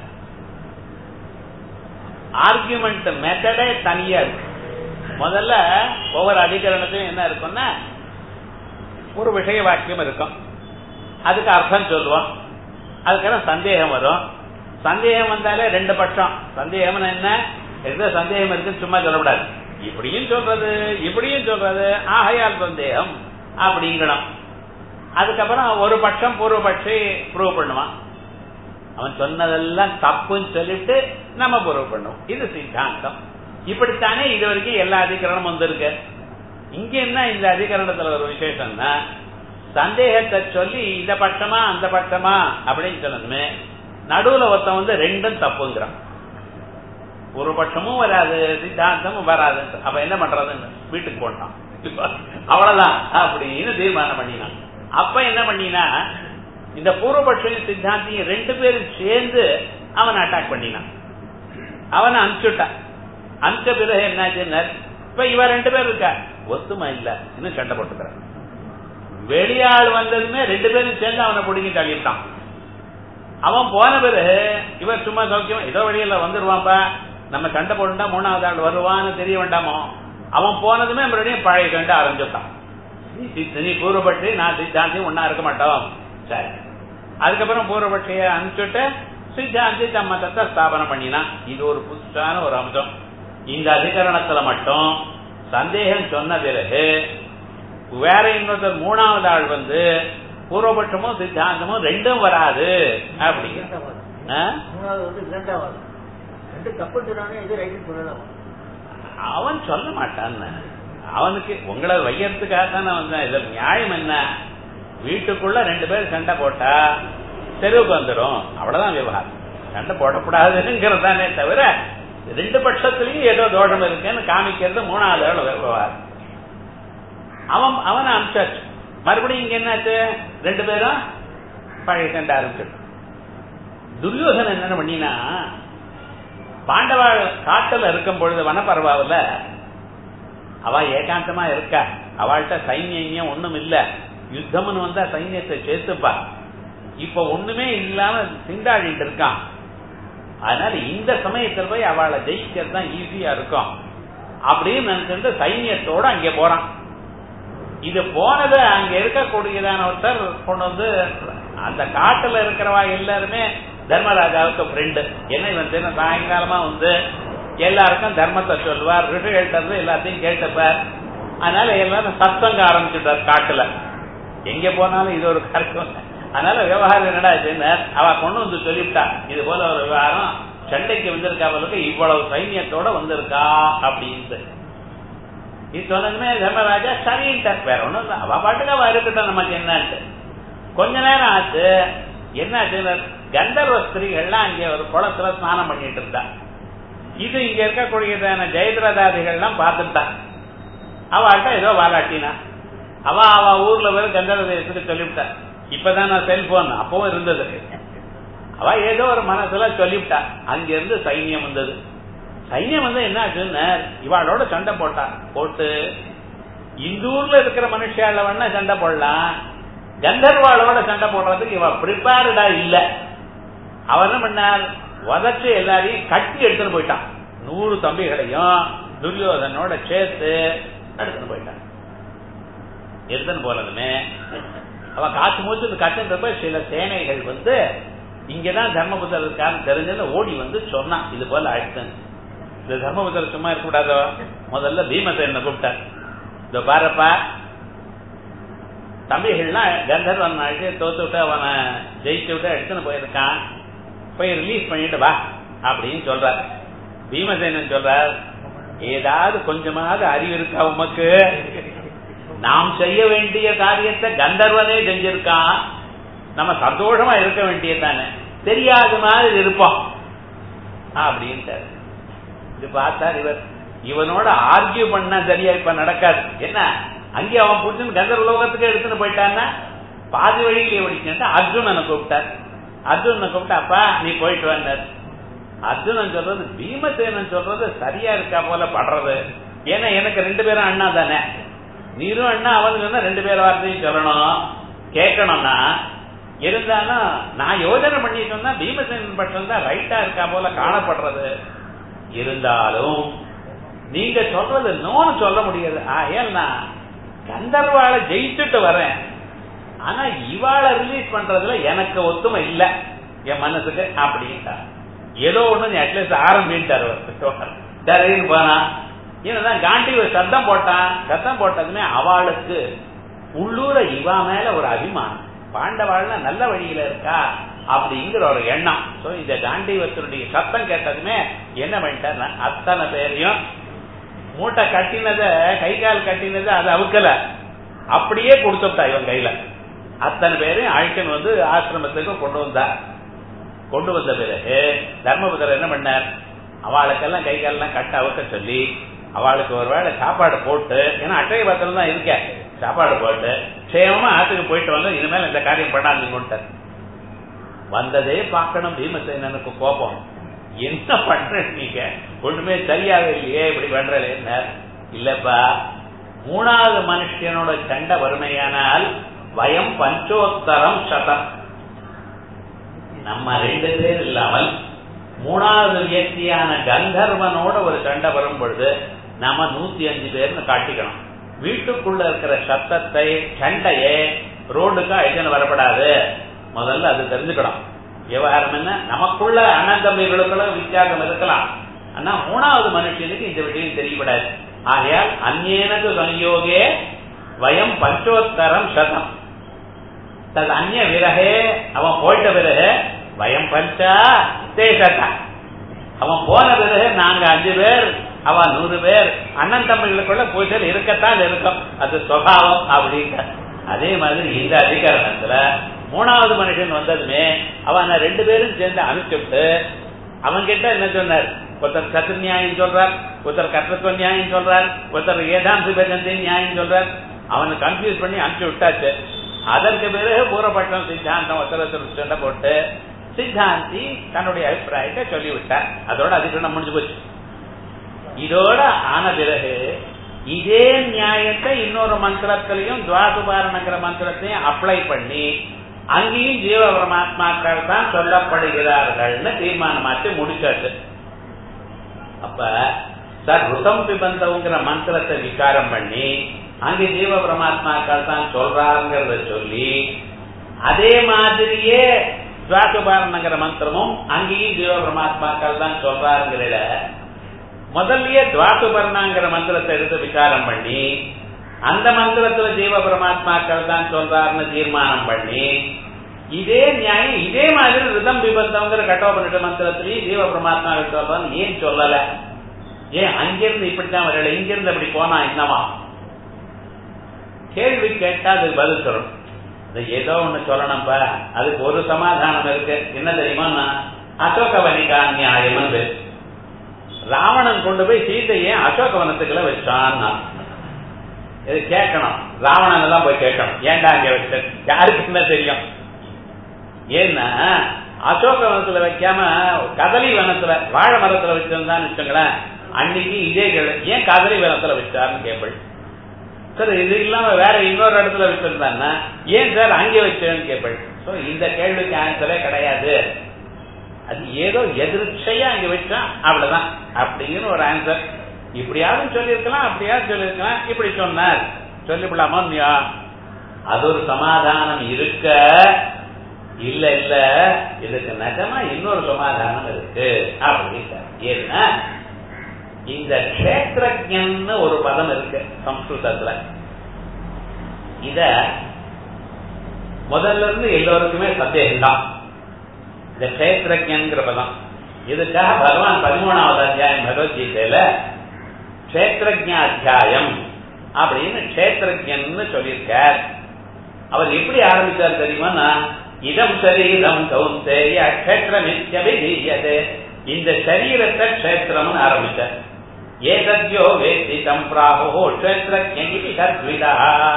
ஆர்குமெண்ட் மெத்தடே தனியா இருக்கு முதல்ல ஒவ்வொரு அதிகரணத்தையும் என்ன இருக்கும்னா ஒரு விஷய வாக்கியம் இருக்கும் அதுக்கு அர்த்தம் சொல்லுவோம் அதுக்கப்புறம் சந்தேகம் வரும் சந்தேகம் வந்தாலே ரெண்டு பட்சம் சந்தேகம் என்ன எந்த சந்தேகம் இருக்குன்னு சும்மா சொல்லக்கூடாது இப்படியும் சொல்றது இப்படியும் சொல்றது ஆகையால் சந்தேகம் அப்படிங்கணும் அதுக்கப்புறம் ஒரு பட்சம் பூர்வபட்சி ப்ரூவ் பண்ணுவான் அவன் சொன்னதெல்லாம் தப்புன்னு சொல்லிட்டு நம்ம ப்ரூவ் பண்ணுவோம் இது சித்தாந்தம் இப்படித்தானே இது வரைக்கும் எல்லா அதிகரணமும் வந்திருக்கு இங்க என்ன இந்த அதிகரணத்துல ஒரு விசேஷம்னா சந்தேகத்தை சொல்லி இந்த பட்சமா அந்த பட்சமா அப்படின்னு சொல்லணுமே நடுவுல ஒருத்தன் வந்து ரெண்டும் தப்புங்கிறான் ஒரு பட்சமும் வராது சித்தாந்தமும் வராது அப்ப என்ன பண்றதுன்னு வீட்டுக்கு போட்டான் அவ்வளவுதான் அப்படின்னு தீர்மானம் பண்ணினான் அப்ப என்ன பண்ணினா இந்த பூர்வபட்சம் சித்தாந்தியும் ரெண்டு பேரும் சேர்ந்து அவன் அட்டாக் பண்ணினான் அவனை அனுப்பிச்சுட்டான் அனுப்பிச்ச பிறகு என்னாச்சுன்னா இப்ப இவ ரெண்டு பேர் இருக்கா ஒத்துமை இல்ல இன்னும் சண்டை போட்டுக்கிறான் வெளியாள் வந்ததுமே ரெண்டு பேரும் சேர்ந்து அவனை பிடிங்கி தள்ளிட்டான் அவன் போன பிறகு இவர் சும்மா சௌக்கியம் ஏதோ வழியில வந்துருவான்ப்பா நம்ம சண்டை போட்டுட்டா மூணாவது ஆள் வருவான்னு தெரிய வேண்டாமோ அவன் போனதுமே மறுபடியும் பழைய கண்டு ஆரம்பிச்சுட்டான் நீ பூர்வப்பட்டு நான் சித்தாந்தி ஒன்னா இருக்க மாட்டோம் சரி அதுக்கப்புறம் பூர்வபட்சிய அனுப்பிச்சுட்டு சித்தாந்தி தம்ம தத்தை ஸ்தாபனம் பண்ணினான் இது ஒரு புதுசான ஒரு அம்சம் இந்த அதிகரணத்துல மட்டும் சந்தேகம் சொன்ன பிறகு வேற இன்னொருத்தர் மூணாவது ஆள் வந்து பூர்வபட்சமும் சித்தாந்தமும் ரெண்டும் வராது அப்படிங்கிற மூணாவது வந்து இரண்டாவது ரெண்டு தப்பு சொன்னானே இது ரைட்டு சொல்லலாம் அவன் சொல்ல மாட்டான்னு அவனுக்கு உங்களை வையறதுக்காகத்தானே வந்தேன் இதுல நியாயம் என்ன வீட்டுக்குள்ள ரெண்டு பேரும் சண்டை போட்டா தெருவுக்கு வந்துடும் அவ்வளவுதான் விவகாரம் சண்டை போடக்கூடாதுங்கிறது தானே தவிர ரெண்டு பட்சத்திலையும் ஏதோ தோஷம் இருக்குன்னு காமிக்கிறது மூணாவது ஆள் விவகாரம் அவன் அவனை அனுப்பிச்சாச்சு மறுபடியும் இங்க என்னாச்சு ரெண்டு பேரும் பழைய சண்டை ஆரம்பிச்சிட்டு துரியோதனன் என்ன பண்ணினா பாண்டவா காட்டுல இருக்கும் பொழுது வனப்பரவாவில் அவ ஏகாந்தமா இருக்கா அவள்கிட்ட சைன்யம் ஒண்ணும் இல்ல யுத்தம்னு வந்தா சைன்யத்தை சேர்த்துப்பா இப்ப ஒண்ணுமே இல்லாம திண்டாடிட்டு இருக்கான் அதனால இந்த சமயத்தில் போய் அவளை ஜெயிக்கிறது தான் ஈஸியா இருக்கும் அப்படின்னு நினைச்சிட்டு சைன்யத்தோட அங்க போறான் இது போனது அங்க இருக்கக்கூடியதான ஒருத்தர் கொண்டு வந்து அந்த காட்டுல இருக்கிறவா எல்லாருமே தர்மராஜாவுக்கு ஃப்ரெண்டு என்ன இவன் தின சாயங்காலமா வந்து எல்லாருக்கும் தர்மத்தை சொல்லுவார் ரிஷிகள்கிட்ட இருந்து எல்லாத்தையும் கேட்டுப்பார் அதனால எல்லாரும் சத்தங்க ஆரம்பிச்சுட்டார் காட்டுல எங்க போனாலும் இது ஒரு கருக்கம் அதனால விவகாரம் என்னடா அவ கொண்டு வந்து சொல்லிவிட்டா இது போல ஒரு விவகாரம் சண்டைக்கு வந்திருக்காவளுக்கு இவ்வளவு சைன்யத்தோட வந்திருக்கா அப்படின்ட்டு இது சொன்னதுமே தர்மராஜா சரின்ட்டார் வேற ஒண்ணும் இல்லை அவ பாட்டுக்கு அவ இருக்கட்டும் நமக்கு என்னன்ட்டு கொஞ்ச நேரம் ஆச்சு என்ன ஆச்சு கந்தர்வ ஸ்திரீகள்லாம் அங்கே ஒரு குளத்துல ஸ்நானம் பண்ணிட்டு இருந்தா இது இங்க இருக்கக்கூடியதான ஜெயதிரதாதிகள்லாம் பார்த்துட்டா அவள்கிட்ட ஏதோ வாலாட்டினா அவ அவ ஊர்ல போய் கந்தர்வ தேசத்துக்கு சொல்லிவிட்டா இப்பதான் நான் செல்போன் அப்பவும் இருந்தது அவ ஏதோ ஒரு மனசுல சொல்லிவிட்டா அங்க இருந்து சைன்யம் வந்தது சைன்யம் வந்து என்ன ஆச்சுன்னு இவாளோட சண்டை போட்டா போட்டு இந்த ஊர்ல இருக்கிற மனுஷால வேணா சண்டை போடலாம் கந்தர்வாளோட சண்டை போடுறதுக்கு இவ ப்ரிப்பேர்டா இல்ல அவர் என்ன பண்ணார் உதச்சு எல்லாரையும் கட்டி எடுத்துட்டு போயிட்டான் நூறு தம்பிகளையும் துரியோதனோட சேர்த்து எடுத்துட்டு போயிட்டான் எடுத்துன்னு போனதுமே அவ காத்து மூச்சு கட்டுன்றப்ப சில சேனைகள் வந்து இங்கதான் தர்மபுத்தர் இருக்கான்னு தெரிஞ்சது ஓடி வந்து சொன்னான் இது போல ஆயிடுச்சுன்னு இந்த தர்மபுத்தர் சும்மா இருக்கக்கூடாதோ முதல்ல பீமசேன கூப்பிட்டார் இந்த பாருப்பா தம்பிகள்லாம் கந்தர்வன் அழைச்சு தோத்து விட்டு அவனை ஜெயிச்சு விட்டு எடுத்துன்னு போயிருக்கான் போய் ரிலீஸ் பண்ணிட்டு வா அப்படின்னு சொல்றார் பீமசேனன் சொல்றார் ஏதாவது கொஞ்சமாவது அறிவு இருக்கா உமக்கு நாம் செய்ய வேண்டிய காரியத்தை கந்தர்வனே செஞ்சிருக்கான் நம்ம சந்தோஷமா இருக்க வேண்டியதானே தெரியாத மாதிரி இருப்போம் அப்படின்ட்டார் இது பார்த்தார் இவர் இவனோட ஆர்கியூ பண்ணா சரியா இப்ப நடக்காது என்ன அங்கே அவன் புடிச்சுன்னு கந்தர்வ லோகத்துக்கு எடுத்துன்னு போயிட்டான்னா பாதி வழியிலே ஓடிக்கிட்டு அர்ஜுனனை கூப்பிட்டார் அர்ஜுனனை கூப்பிட்டு அப்பா நீ போயிட்டு வந்தார் அர்ஜுனன் சொல்றது பீமசேனன் சொல்றது சரியா இருக்கா போல படுறது ஏன்னா எனக்கு ரெண்டு பேரும் அண்ணா தானே நீரும் அண்ணா அவனுக்கு வந்து ரெண்டு பேர் வார்த்தையும் சொல்லணும் கேட்கணும்னா இருந்தாலும் நான் யோஜனை பண்ணிட்டு வந்தா பீமசேனன் பட்டம் தான் ரைட்டா இருக்கா போல காணப்படுறது இருந்தாலும் நீங்க சொல்றது நோன்னு சொல்ல முடியாது ஏன்னா கந்தர்வாளை ஜெயிச்சுட்டு வரேன் ஆனா இவாளை ரிலீஸ் பண்றதுல எனக்கு ஒத்துமை இல்ல என் மனசுக்கு அப்படின்ட்டா ஏதோ ஒண்ணு நீ அட்லீஸ்ட் ஆரம்பிட்டாரு சரின்னு போனா என்னதான் காண்டி ஒரு சத்தம் போட்டான் சத்தம் போட்டதுமே அவளுக்கு உள்ளூர இவா மேல ஒரு அபிமானம் பாண்டவாள்னா நல்ல வழியில இருக்கா அப்படிங்கிற ஒரு எண்ணம் சோ இந்த காண்டிவத்தினுடைய சத்தம் கேட்டதுமே என்ன பண்ணிட்டார் அத்தனை பேரையும் மூட்டை கட்டினத கை கால் கட்டினது அது அவுக்கல அப்படியே கொடுத்துட்டா இவன் கையில அத்தனை பேரையும் அழைக்கன் வந்து ஆசிரமத்துக்கு கொண்டு வந்தார் கொண்டு வந்த பிறகு தர்மபுத்தர் என்ன பண்ணார் அவளுக்கெல்லாம் கை காலெல்லாம் கட்ட அவுக்க சொல்லி அவளுக்கு ஒரு வேளை சாப்பாடு போட்டு ஏன்னா அட்டை பத்திரம் தான் இருக்க சாப்பாடு போட்டு சேமமா ஆத்துக்கு போயிட்டு வந்து இனிமேல் இந்த காரியம் பண்ணாதீங்கன்ட்டார் வந்ததே பார்க்கணும் பீமசேனனுக்கு கோபம் என்ன பண்ற நீங்க ஒண்ணுமே சரியாக இல்லையே இப்படி பண்றே இல்லப்பா மூணாவது மனுஷனோட சண்டை வறுமையானால் வயம் பஞ்சோத்தரம் சதம் நம்ம ரெண்டு பேர் இல்லாமல் மூணாவது வியக்தியான கந்தர்வனோட ஒரு சண்டை வரும் பொழுது நம்ம நூத்தி அஞ்சு பேர்னு காட்டிக்கணும் வீட்டுக்குள்ள இருக்கிற சத்தத்தை சண்டையே ரோடுக்கு அழிச்சுன்னு வரப்படாது முதல்ல அது தெரிஞ்சுக்கணும் விவகாரம் என்ன நமக்குள்ள அண்ணன் தம்பிகளுக்குள்ள வித்தியாசம் இருக்கலாம் ஆனா மூணாவது மனுஷனுக்கு இந்த விஷயம் தெரியப்படாது ஆகையால் அந்நேனது சங்கயோகே வயம் பஞ்சோத்தரம் சதம் தது அந்நிய விரகே அவன் போயிட்ட பிறகு வயம் பஞ்சா தேசத்தா அவன் போன பிறகு நாங்க அஞ்சு பேர் அவன் நூறு பேர் அண்ணன் தம்பிகளுக்குள்ள பூஜல் இருக்கத்தான் இருக்கும் அது சுவாவம் அப்படின்ற அதே மாதிரி இந்த அதிகரணத்துல மூணாவது மனுஷன் வந்ததுமே அவன் ரெண்டு பேரும் சேர்ந்து அனுப்பிச்சுட்டு அவன் கிட்ட என்ன சொன்னார் ஒருத்தர் சத்து நியாயம் சொல்றார் ஒருத்தர் கர்த்தத்துவ நியாயம் சொல்றார் ஒருத்தர் ஏதாம் சிபஜந்தி நியாயம் சொல்றார் அவனை கன்ஃபியூஸ் பண்ணி அனுப்பிச்சு விட்டாச்சு அதற்கு பிறகு பூரப்பட்டம் சித்தாந்தம் ஒருத்தர் சண்டை போட்டு சித்தாந்தி தன்னுடைய அபிப்பிராயத்தை சொல்லிவிட்டார் அதோட அதிகரணம் முடிஞ்சு போச்சு இதோட ஆன பிறகு இதே நியாயத்தை இன்னொரு மந்திரத்திலையும் துவாசுபாரணங்கிற மந்திரத்தையும் அப்ளை பண்ணி அங்கேயும் ஜீவ பரமாத்மாக்கள் தான் சொல்லப்படுகிறார்கள்னு தீர்மானமாச்சு முடிச்சாச்சு அப்ப சார் ருதம் பிபந்தவுங்கிற மந்திரத்தை விகாரம் பண்ணி அங்கே ஜீவ பரமாத்மாக்கள் தான் சொல்றாங்கிறத சொல்லி அதே மாதிரியே துவாசுபாரணங்கிற மந்திரமும் அங்கேயும் ஜீவ பரமாத்மாக்கள் தான் சொல்றாருங்கிற முதல்லயே துவாசுபர்ணாங்கிற மந்திரத்தை எடுத்து விசாரம் பண்ணி அந்த மந்திரத்துல ஜீவ பரமாத்மாக்கள் தான் சொல்றாருன்னு தீர்மானம் பண்ணி இதே நியாயம் இதே மாதிரி ரிதம் விபத்தங்கிற கட்டோபனிட்ட மந்திரத்திலேயே ஜீவ பரமாத்மாக்கள் சொல்றான்னு ஏன் சொல்லல ஏன் அங்கிருந்து இப்படித்தான் வரல இங்கிருந்து அப்படி போனா என்னவா கேள்வி கேட்டா அது பதில் சொல்லணும் ஏதோ ஒண்ணு சொல்லணும்ப்பா அதுக்கு ஒரு சமாதானம் இருக்கு என்ன தெரியுமா அசோகவனிகா நியாயம் ராவணன் கொண்டு போய் சீதையை அசோகவனத்துக்குள்ள வச்சான் இது கேட்கணும் ராவணன் தான் போய் கேட்கணும் ஏன்டா அங்க வச்சு யாருக்கு என்ன தெரியும் ஏன்னா அசோகவனத்துல வைக்காம கதலி வனத்துல வாழை மரத்துல வச்சிருந்தான்னு வச்சுங்களேன் அன்னைக்கு இதே கேள்வி ஏன் கதலி வனத்துல வச்சாருன்னு கேள்வி சார் இது இல்லாம வேற இன்னொரு இடத்துல வச்சிருந்தான்னா ஏன் சார் அங்கே வச்சேன்னு கேட்பேன் சோ இந்த கேள்விக்கு ஆன்சரே கிடையாது அது ஏதோ எதிர்ச்சையா அங்க வச்சா அவ்வளவுதான் அப்படிங்கிற ஒரு ஆன்சர் இப்படியாவது சொல்லியிருக்கலாம் அப்படியாவது சொல்லியிருக்கலாம் இப்படி சொன்னார் சொல்லிவிடலாமா இல்லையா அது ஒரு சமாதானம் இருக்க இல்ல இல்ல இதுக்கு நிஜமா இன்னொரு சமாதானம் இருக்கு அப்படின்னு ஏன்னா இந்த கஷேத்திரஜன்னு ஒரு பதம் இருக்கு சம்ஸ்கிருதத்துல இத முதல்ல இருந்து எல்லோருக்குமே சந்தேகம் தான் இந்த கஷேத்திரஜன்கிற பதம் இதுக்காக பகவான் பதிமூணாவது அத்தியாயம் பகவத்கீதையில கஷேத்திரஜ அத்தியாயம் அப்படின்னு கஷேத்திரஜன்னு சொல்லியிருக்கார் அவர் எப்படி ஆரம்பிச்சார் தெரியுமா இதம் சரீரம் கௌந்தேய கஷேத்திரமித்யபிதீயதே இந்த சரீரத்தை கஷேத்திரம்னு ஆரம்பிச்சார் ஏதத்யோ வேத்தி தம் பிராகோ கஷேத்திரஜி கத்விதா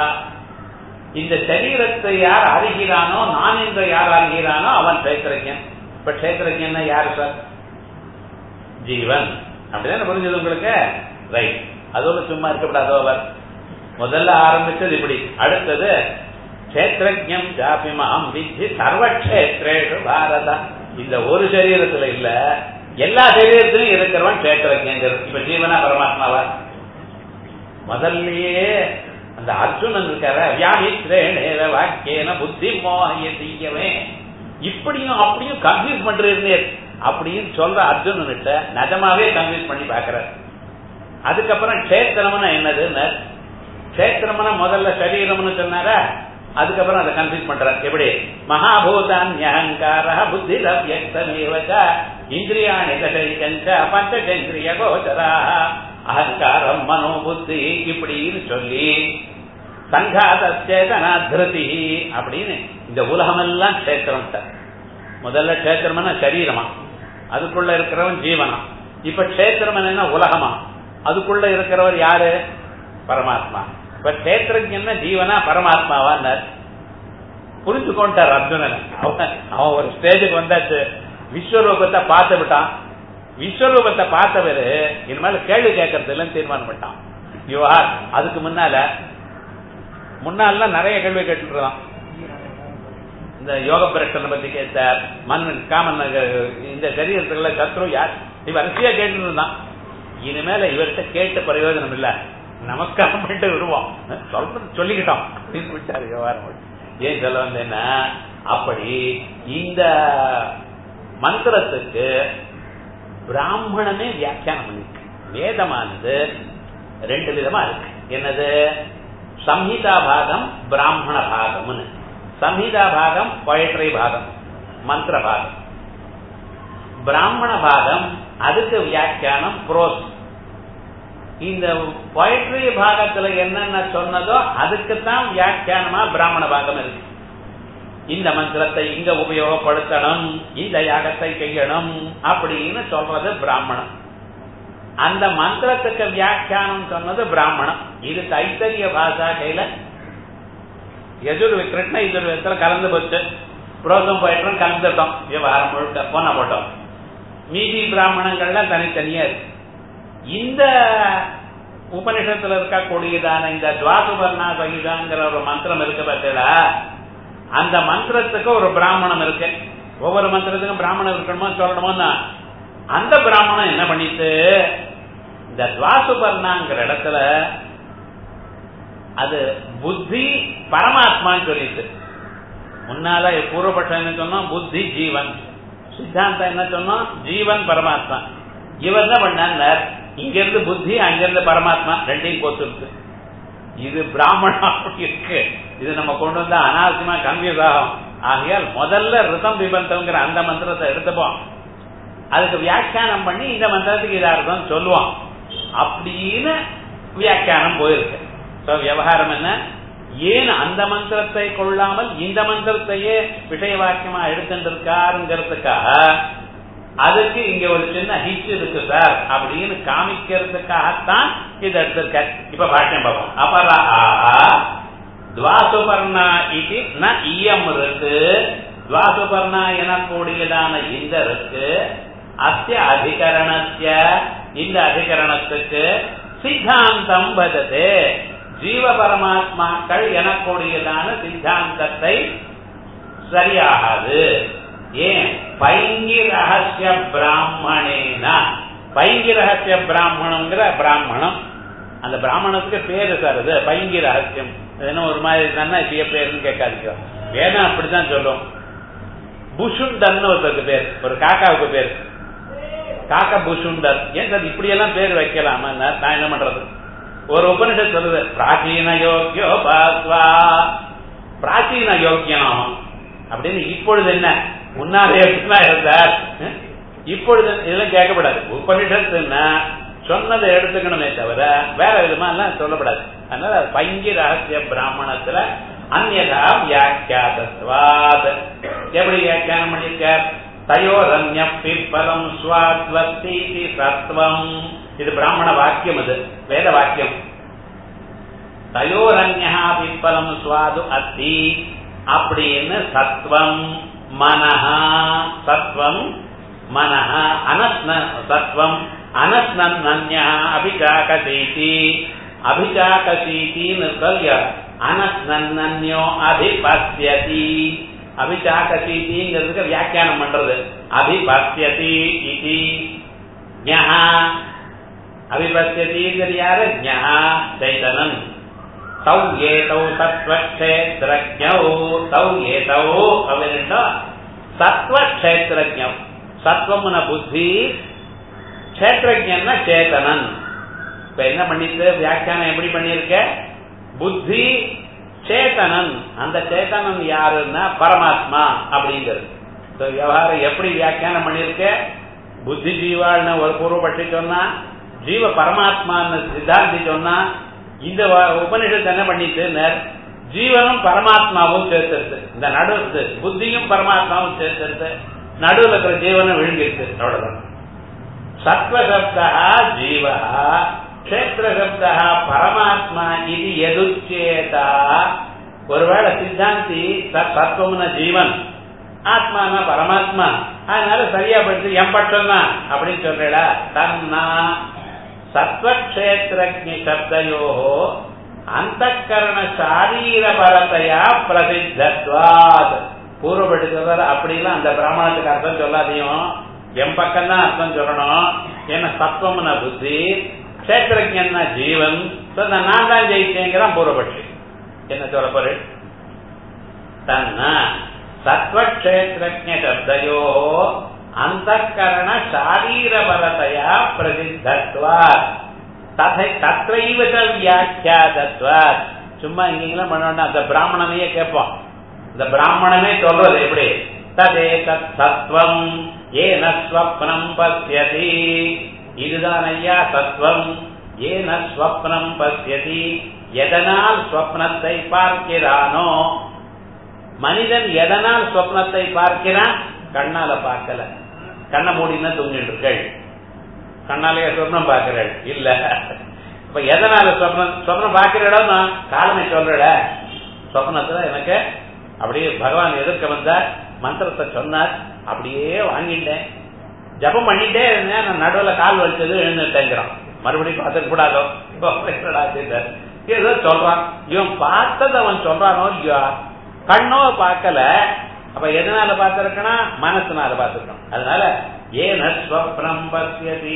இந்த சரீரத்தை யார் அறிகிறானோ நான் என்று யார் அறிகிறானோ அவன் கஷேத்திரஜன் இப்ப கஷேத்திரஜன் யாரு சார் ஜீவன் அப்படிதானே புரிஞ்சது உங்களுக்கு ரைட் அதோட சும்மா இருக்கக்கூடாதோ அவர் முதல்ல ஆரம்பிச்சது இப்படி அடுத்தது கஷேத்திரஜம் ஜாபிமாம் வித்தி சர்வக்ஷேத்ரேஷு பாரதா இந்த ஒரு சரீரத்துல இல்ல எல்லா சரீரத்திலும் இருக்கிறவன் கஷேத்திரஜன் இப்ப ஜீவனா பரமாத்மாவா முதல்லயே அந்த அர்ஜுனன் இருக்கார வியாமித்ரேணேர வாக்கியன புத்தி மோகிய தீயவே இப்படியும் அப்படியும் கன்ஃபியூஸ் பண்றீங்க அப்படின்னு சொல்ற அர்ஜுனன்கிட்ட நிஜமாவே கன்ஃபியூஸ் பண்ணி பாக்குறாரு அதுக்கப்புறம் கஷேத்திரம்னா என்னதுன்னு கஷேத்திரம்னா முதல்ல சரீரம்னு சொன்னாரா அதுக்கப்புறம் அதை கன்ஃபியூஸ் பண்றாரு எப்படி மகாபூதான் அகங்கார புத்தி வியக்தமேவச்ச இந்திரியாணி தசைகஞ்ச பஞ்சச்சந்திரிய கோச்சரா அகங்காரம் மனோ புத்தி இப்படின்னு சொல்லி சங்காத சேதனா திருதி அப்படின்னு இந்த உலகமெல்லாம் கஷேத்திரம் முதல்ல கஷேத்திரம்னா சரீரமா அதுக்குள்ள இருக்கிறவன் ஜீவனா இப்ப கஷேத்திரம் என்ன உலகமா அதுக்குள்ள இருக்கிறவர் யாரு பரமாத்மா இப்ப கஷேத்திரஜன் ஜீவனா பரமாத்மாவா புரிஞ்சு கொண்டார் அர்ஜுனன் அவன் அவன் ஒரு ஸ்டேஜுக்கு வந்தாச்சு விஸ்வரூபத்தை பார்த்து விட்டான் விஸ்வரூபத்தை பார்த்தவரு இனிமேல கேள்வி கேட்கறது இல்லைன்னு தீர்மானம் பண்ணிட்டான் யுவார் அதுக்கு முன்னால முன்னால நிறைய கேள்வி கேட்டுட்டு இருந்தான் இந்த யோக பிரச்சனை பத்தி கேட்டார் மன்னன் காமன் இந்த சரீரத்துக்குள்ள சத்ரு யார் இவ வரிசையா கேட்டு இருந்தான் இனிமேல இவர்கிட்ட கேட்ட பிரயோஜனம் இல்ல நமஸ்காரம் பண்ணிட்டு விடுவோம் சொல்றது சொல்லிக்கிட்டோம் அப்படின்னு விட்டாரு விவகாரம் ஏன் சொல்ல வந்தேன்னா அப்படி இந்த மந்திரத்துக்கு பிராமணனே வியாக்கியானம் பண்ணிருக்கு வேதமானது ரெண்டு விதமா இருக்கு என்னது சம்ஹிதா பாகம் பிராமண பாகம்னு சம்ஹிதா பாகம் பொயட்ரி பாகம் மந்திர பாகம் பிராமண பாகம் அதுக்கு வியாக்கியானம் புரோஸ் இந்த பொயட்ரி பாகத்துல என்னென்ன சொன்னதோ அதுக்குத்தான் வியாக்கியானமா பிராமண பாகம் இருக்கு இந்த மந்திரத்தை இங்க உபயோகப்படுத்தணும் இந்த யாகத்தை செய்யணும் அப்படின்னு சொல்றது பிராமணம் அந்த மந்திரத்துக்கு வியாக்கியானம் சொன்னது பிராமணம் இது தைத்தரிய பாஷா கையில எதிர் கிருஷ்ண எதிர்வத்துல கலந்து போச்சு புரோசம் போயிட்டு கலந்துட்டோம் விவகாரம் முழுக்க போன போட்டோம் மீதி பிராமணங்கள்லாம் தனித்தனியா இருக்கு இந்த உபனிஷத்துல இருக்கக்கூடியதான இந்த துவாசுபர்ணா சகிதாங்கிற ஒரு மந்திரம் இருக்கு பார்த்தீங்களா அந்த மந்திரத்துக்கு ஒரு பிராமணம் இருக்கு ஒவ்வொரு மந்திரத்துக்கும் பிராமணம் இருக்கணுமோ சொல்லணுமோன்னா அந்த பிராமணம் என்ன பண்ணிட்டு இந்த துவாசுபர்ணாங்கிற இடத்துல அது புத்தி பரமாத்மான்னு சொல்லிட்டு முன்னால பூர்வபட்சம் என்ன சொன்னோம் புத்தி ஜீவன் சித்தாந்தம் என்ன சொன்னோம் ஜீவன் பரமாத்மா இவர் என்ன பண்ணார் இங்க இருந்து புத்தி அங்கிருந்து பரமாத்மா ரெண்டையும் கோத்துருக்கு இது பிராமணா இருக்கு இது நம்ம கொண்டு வந்தா அனாவசியமா கன்ஃபியூஸ் ஆகும் ஆகையால் முதல்ல ரிதம் விபந்தம்ங்கிற அந்த மந்திரத்தை எடுத்துப்போம் அதுக்கு வியாக்கியானம் பண்ணி இந்த மந்திரத்துக்கு இதா இருக்கும் சொல்லுவோம் அப்படின்னு வியாக்கியானம் போயிருக்கு விவகாரம் என்ன ஏன் அந்த மந்திரத்தை கொள்ளாமல் இந்த மந்திரத்தையே விஷய வாக்கியமா எடுத்துருக்காருங்கிறதுக்காக அதுக்கு இங்க ஒரு சின்ன ஹிச் இருக்கு சார் அப்படின்னு காமிக்கிறதுக்காகத்தான் இது எடுத்திருக்க இப்ப பாட்டியம் பார்ப்போம் அபரா துவாசுபர்ணா இது ந இயம் இருக்கு துவாசுபர்ணா எனக்கூடியதான இந்த இருக்கு அத்திய அதிகரணத்திய இந்த அதிகரணத்துக்கு சித்தாந்தம் பதது ஜீவ பரமாத்மாக்கள் எனக்கூடியதான சித்தாந்தத்தை சரியாகாது ஏன் பைங்கி ரகசிய பிராமணேனா பைங்கி ரகசிய பிராமணங்கிற பிராமணம் அந்த பிராமணத்துக்கு பேரு சார் அது பைங்கி ரகசியம் என்ன ஒரு மாதிரி நன்னா இப்படிய பேருன்னு கேட்காதீங்க வேணா அப்படித்தான் சொல்லும் புஷுண்டன் ஒருத்தருக்கு பேர் ஒரு காக்காவுக்கு பேர் காக்க புஷுண்டர் ஏன் சார் இப்படியெல்லாம் பேர் வைக்கலாமா நான் என்ன பண்றது ஒரு உபனிஷத் சொல்லுது பிராச்சீன யோக்கியோ பாஸ்வா பிராச்சீன யோக்கியம் அப்படின்னு இப்பொழுது என்ன முன்னாலே எப்படிதான் இருந்தார் இப்பொழுது இதெல்லாம் கேட்கப்படாது உபனிஷத்துன்னா சொன்னதை எடுத்துக்கணுமே தவிர வேற விதமா எல்லாம் சொல்லப்படாது அதனால பங்கி ரகசிய பிராமணத்துல அந்நதா வியாக்கியாதத்வாத் எப்படி வியாக்கியானம் பண்ணிருக்க தயோரண்ய பிப்பலம் ஸ்வாத்வஸ்தி சத்வம் இது பிராமண வாக்கியம் அது வேத வாக்கியம் தயோரண்யா பிப்பலம் சுவாது அத்தி அப்படின்னு சத்வம் மனஹா சத்வம் மனஹா அனஸ்ன சத்வம் அனஸ்னன்யா அபிஜாகசீதி அபிஜாகசீத்தின்னு சொல்லிய அனஸ்னன்யோ அபிபஸ்யதி அபிஜாகசீதிங்கிறதுக்கு வியாக்கியானம் பண்றது அபிபஸ்யதி இது ஞஹா அபிபஸ்யதிங்கிறது யாரு ஞஹா சைதனன் தௌ ஏதௌ சத்வக்ஷேத்திரஜௌ தௌ ஏதௌ அப்படின்னா சத்வக்ஷேத்திரஜம் சத்வம்ன புத்தி கஷேத்திரஜன்னா சேதனன் இப்ப என்ன பண்ணிட்டு வியாக்கியானம் எப்படி பண்ணிருக்க புத்தி சேதனன் அந்த சேதனன் யாருன்னா பரமாத்மா அப்படிங்கிறது விவகாரம் எப்படி வியாக்கியானம் பண்ணிருக்க புத்தி ஜீவாள்னு ஒரு பூர்வபட்சி சொன்னா ஜீவ பரமாத்மான்னு சித்தாந்தி சொன்னா இந்த உபனிஷத்து என்ன பண்ணிட்டு ஜீவனும் பரமாத்மாவும் சேர்த்துருது இந்த நடுவு புத்தியும் பரமாத்மாவும் சேர்த்துருது நடுவில் இருக்கிற ஜீவனை விழுங்கிருக்கு அவ்வளவுதான் சத்வசப்தா ஜீவ கஷேத்திரசப்தா பரமாத்மா இது எதுச்சேதா ஒருவேளை சித்தாந்தி சத்வம்னா ஜீவன் ஆத்மானா பரமாத்மா அதனால சரியா படுத்து என் பட்டம் தான் அப்படின்னு சொல்றா தன்னா சத்வக்ஷேத்திரஜ சப்தையோ அந்த கரண சாரீர பரத்தையா பிரசித்தத்வாத் பூர்வப்பட்டு சொல்ற அப்படிலாம் அந்த பிராமணத்துக்கு அர்த்தம் சொல்லாதையும் என் பக்கம் தான் அர்த்தம் சொல்லணும் என்ன சத்வம்னா புத்தி கஷேத்திரஜன்னா ஜீவன் நான் தான் ஜெயிச்சேங்கிறான் பூர்வபட்சி என்ன சொல்ல போரு தன்னா சத்வக்ஷேத்திரஜ சப்தையோ அந்த கரண சாரீரபரதையா பிரசித்தத்வாத் ததை தத்தைவ வியாக்கியாதத்வாத் சும்மா இங்கெல்லாம் பண்ண வேண்டாம் அந்த பிராமணனையே கேட்போம் இந்த பிராமணனே சொல்றது எப்படி ததே தத் சத்வம் ஏன ஸ்வப்னம் பசியதி இதுதான் ஐயா சத்வம் ஏன ஸ்வப்னம் பசியதி எதனால் ஸ்வப்னத்தை பார்க்கிறானோ மனிதன் எதனால் ஸ்வப்னத்தை பார்க்கிறான் கண்ணால பார்க்கல கண்ணை மூடினா தூங்கிட்டு கண்ணாலேயே சொப்னம் பார்க்கிறேன் இல்ல இப்ப எதனால சொப்னம் சொப்னம் பார்க்கிற இடம் நான் காலமே சொல்றட சொப்னத்துல எனக்கு அப்படியே பகவான் எதிர்க்க வந்தார் மந்திரத்தை சொன்னார் அப்படியே வாங்கிட்டேன் ஜபம் பண்ணிட்டே இருந்தேன் நான் நடுவில் கால் வலிச்சது எழுந்துட்டேங்கிறான் மறுபடியும் பார்த்துக்க கூடாதோ ஏதோ சொல்றான் இவன் பார்த்தது அவன் சொல்றானோ இல்லையோ கண்ணோ பார்க்கல அப்ப எதனால பார்த்திருக்கனா மனசுனால பார்த்திருக்கணும் அதனால ஏன ஸ்வப்னம் பசியதி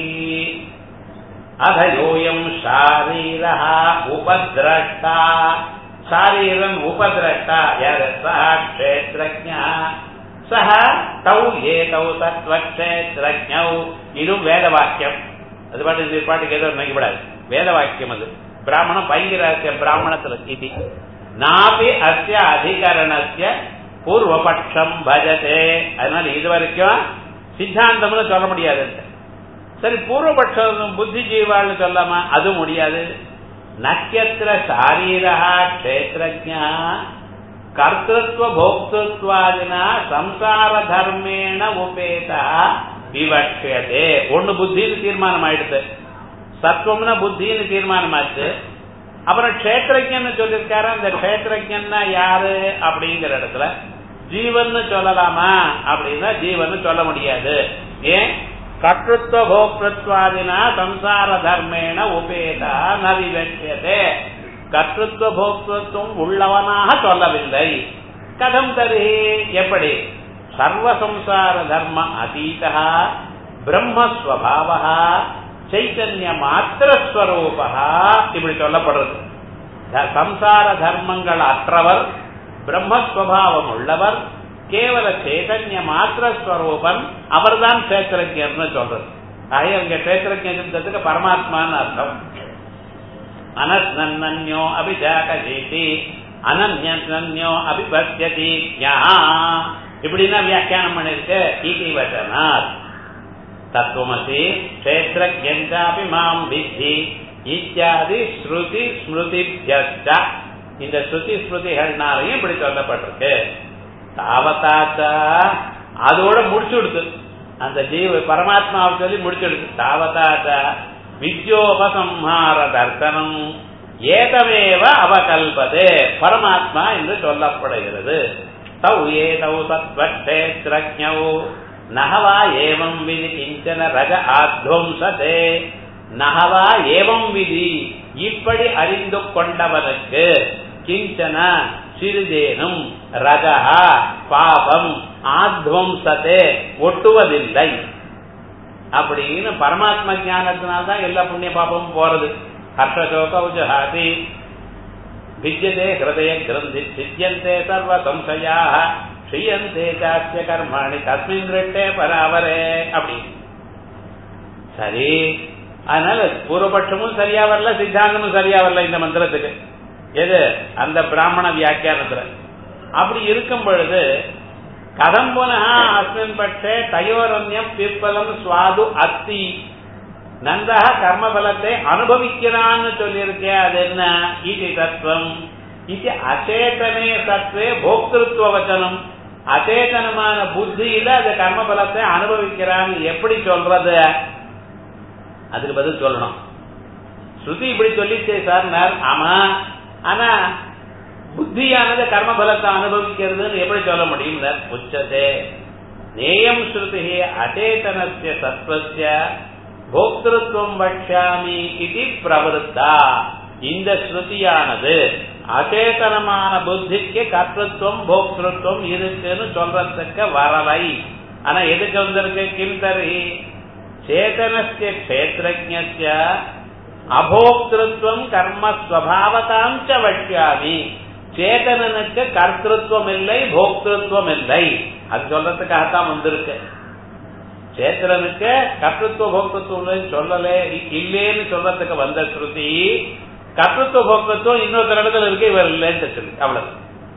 அதயோயம் ஷாரீரா உபதிரஷ்டா ஷாரீரம் உபதிரஷ்டா யார சஹ க்ஷேத்ரஜா சஹ தௌ ஏதௌ சத்வக்ஷேத்ரஜௌ இதுவும் வேத வாக்கியம் அது பாட்டு இந்த பாட்டுக்கு ஏதோ நினைக்கப்படாது வேத வாக்கியம் அது பிராமணம் பைங்கிராசிய பிராமணத்துல இது நாபி அஸ்ய அதிகரணஸ்ய பூர்வபட்சம் பஜதே அதனால இது வரைக்கும் சித்தாந்தம்னு சொல்ல முடியாது சரி பூர்வபட்சம் புத்தி ஜீவாள்னு சொல்லாமா அது முடியாது நட்சத்திர சாரீரா கஷேத்திரஜா கர்த்தத்வ போக்திருத்வாதினா சம்சார தர்மேண உபேதா விவக்ஷதே ஒண்ணு புத்தின்னு தீர்மானம் ஆயிடுது சத்துவம்னா புத்தின்னு தீர்மானம் ஆச்சு அப்புறம் கஷேத்திரஜன்னு சொல்லியிருக்காரு அந்த கஷேத்திரஜன்னா யாரு அப்படிங்கிற இடத்துல ஜீவன் சொல்லலாமா அப்படின்னா ஜீவன் சொல்ல முடியாது ஏன் கர்த்தத்துவ போக்திருத்வாதினா சம்சார தர்மேன உபேதா ந விவட்சியதே கர்த்தத்துவ போக்திருத்துவம் உள்ளவனாக சொல்லவில்லை கதம் தருகி எப்படி சர்வசம்சார தர்ம அதீதா பிரம்மஸ்வபாவா சைத்தன்ய மாத்திரஸ்வரூபா இப்படி சொல்லப்படுறது சம்சார தர்மங்கள் அற்றவர் பிரம்மஸ்வபாவம் உள்ளவர் கேவல சைதன்ய மாத்திரஸ்வரூபன் அவர்தான் சேத்திரஜர்னு சொல்றது ஆக இங்க கஷேத்திரஜ சப்தத்துக்கு பரமாத்மான்னு அர்த்தம் அனஸ்னன்யோ அபிஜாகஜீதி அனன்யோ அபிபத்தியதி இப்படின்னா வியாக்கியானம் பண்ணிருக்கு ஈகி வச்சனார் தத்துவமசி கஷேத்திரஜாபி மாம் வித்தி இத்தியாதி ஸ்ருதி ஸ்மிருதிபியஸ்ட இந்த ஸ்ருதி ஸ்மிருதிகள்னாலையும் இப்படி சொல்லப்பட்டிருக்கு தாவத்தாச்ச அதோட முடிச்சுடுது அந்த ஜீவ பரமாத்மாவை சொல்லி முடிச்சுடுது தாவத்தாச்ச வித்யோபசம்ஹார தர்சனம் ஏதமேவ அவகல்பதே பரமாத்மா என்று சொல்லப்படுகிறது தௌ ஏதௌ சத்வக்ஷேத்ரஜௌ நகவா ஏவம் விதி கிஞ்சன ரஜ ஆத்வம்சதே நகவா ஏவம் விதி இப்படி அறிந்து கொண்டவனுக்கு கிஞ்சன சிறிதேனும் ரகா பாபம் ஆத்வம்சதே ஒட்டுவதில்லை அப்படின்னு பரமாத்ம ஞானத்தினால்தான் எல்லா புண்ணிய பாபமும் போறது ஹர்ஷசோக உஜஹாதி விஜயதே ஹிருதய கிரந்தி சித்தியந்தே சர்வ சம்சயாக ஸ்ரீயந்தே சாத்திய கர்மாணி தஸ்மின் ரெட்டே பராவரே அப்படி சரி அதனால பூர்வபட்சமும் சரியா வரல சித்தாந்தமும் சரியா வரல இந்த மந்திரத்துக்கு எது அந்த பிராமண வியாக்கியானத்துல அப்படி இருக்கும் பொழுது கதம் புனः அஸ்மின் பட்சே தயோரண்யம் பிற்பலம் சுவாது அத்தி நந்தக கர்மபலத்தை அனுபவிக்கிறான்னு சொல்லியிருக்கே அது என்ன இது தத்துவம் இது அச்சேதனே சத்வே போக்திருத்துவ வச்சனம் அச்சேதனமான புத்தியில அந்த கர்மபலத்தை அனுபவிக்கிறான்னு எப்படி சொல்றது அதுக்கு பதில் சொல்லணும் ஸ்ருதி இப்படி சொல்லிச்சே சார் ஆமா ஆனா புத்தியானது கர்மபலத்தை அனுபவிக்கிறதுன்னு எப்படி சொல்ல முடியும் உச்சதே நேயம் ஸ்ருதி அச்சேதனஸ்ய சத்வஸ்ய போக்திருத்துவம் வட்சாமி இது பிரவருத்தா இந்த ஸ்ருதியானது அச்சேதனமான புத்திக்கு கர்த்தத்துவம் போக்திருத்துவம் இருக்குன்னு சொல்றதுக்கு வரலை ஆனா எதுக்கு வந்திருக்கு கிம் தரி சேதனஸ்ய கஷேத்திரஜ்ய அபோக்திருத்துவம் கர்ம ஸ்வபாவதாஞ்ச வட்சாமி சேதனனுக்கு கர்த்திருவம் இல்லை போக்திருத்துவம் இல்லை அது சொல்றதுக்காகத்தான் வந்திருக்கு சேத்திரனுக்கு கர்த்தத்துவ போக்திருத்துவம் சொல்லல இல்லேன்னு சொல்றதுக்கு வந்த ஸ்ருதி கர்த்தத்துவ போக்திருத்துவம் இன்னொருத்தர் இடத்துல இருக்கு இவர் இல்லைன்னு சொல்லி அவ்வளவு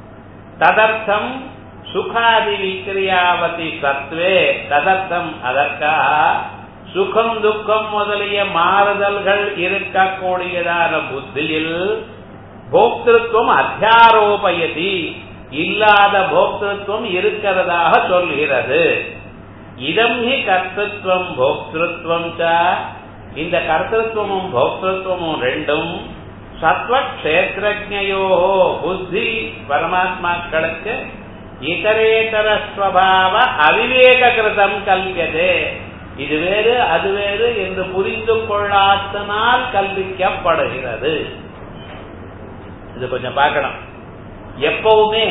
ததர்த்தம் சுகாதி விக்கிரியாவதி சத்வே ததர்த்தம் அதற்காக சுகம் துக்கம் முதலிய மாறுதல்கள் இருக்கக்கூடியதான புத்தியில் போக்திருத்துவம் அத்தியாரோபயதி இல்லாத போக்திருத்துவம் இருக்கிறதாக சொல்கிறது இதம் ஹி கர்த்தத்துவம் போக்திருத்துவம் இந்த கர்த்தத்துவமும் போக்திருத்துவமும் ரெண்டும் சத்வ கஷேத்திரஜோ புத்தி பரமாத்மாக்களுக்கு இதரேதர ஸ்வபாவ அவிவேக கிருதம் கல்வியதே இது வேறு அது வேறு என்று புரிந்து கொள்ளாதனால் கல்விக்கப்படுகிறது இது கொஞ்சம் பார்க்கணும் எப்பவுமே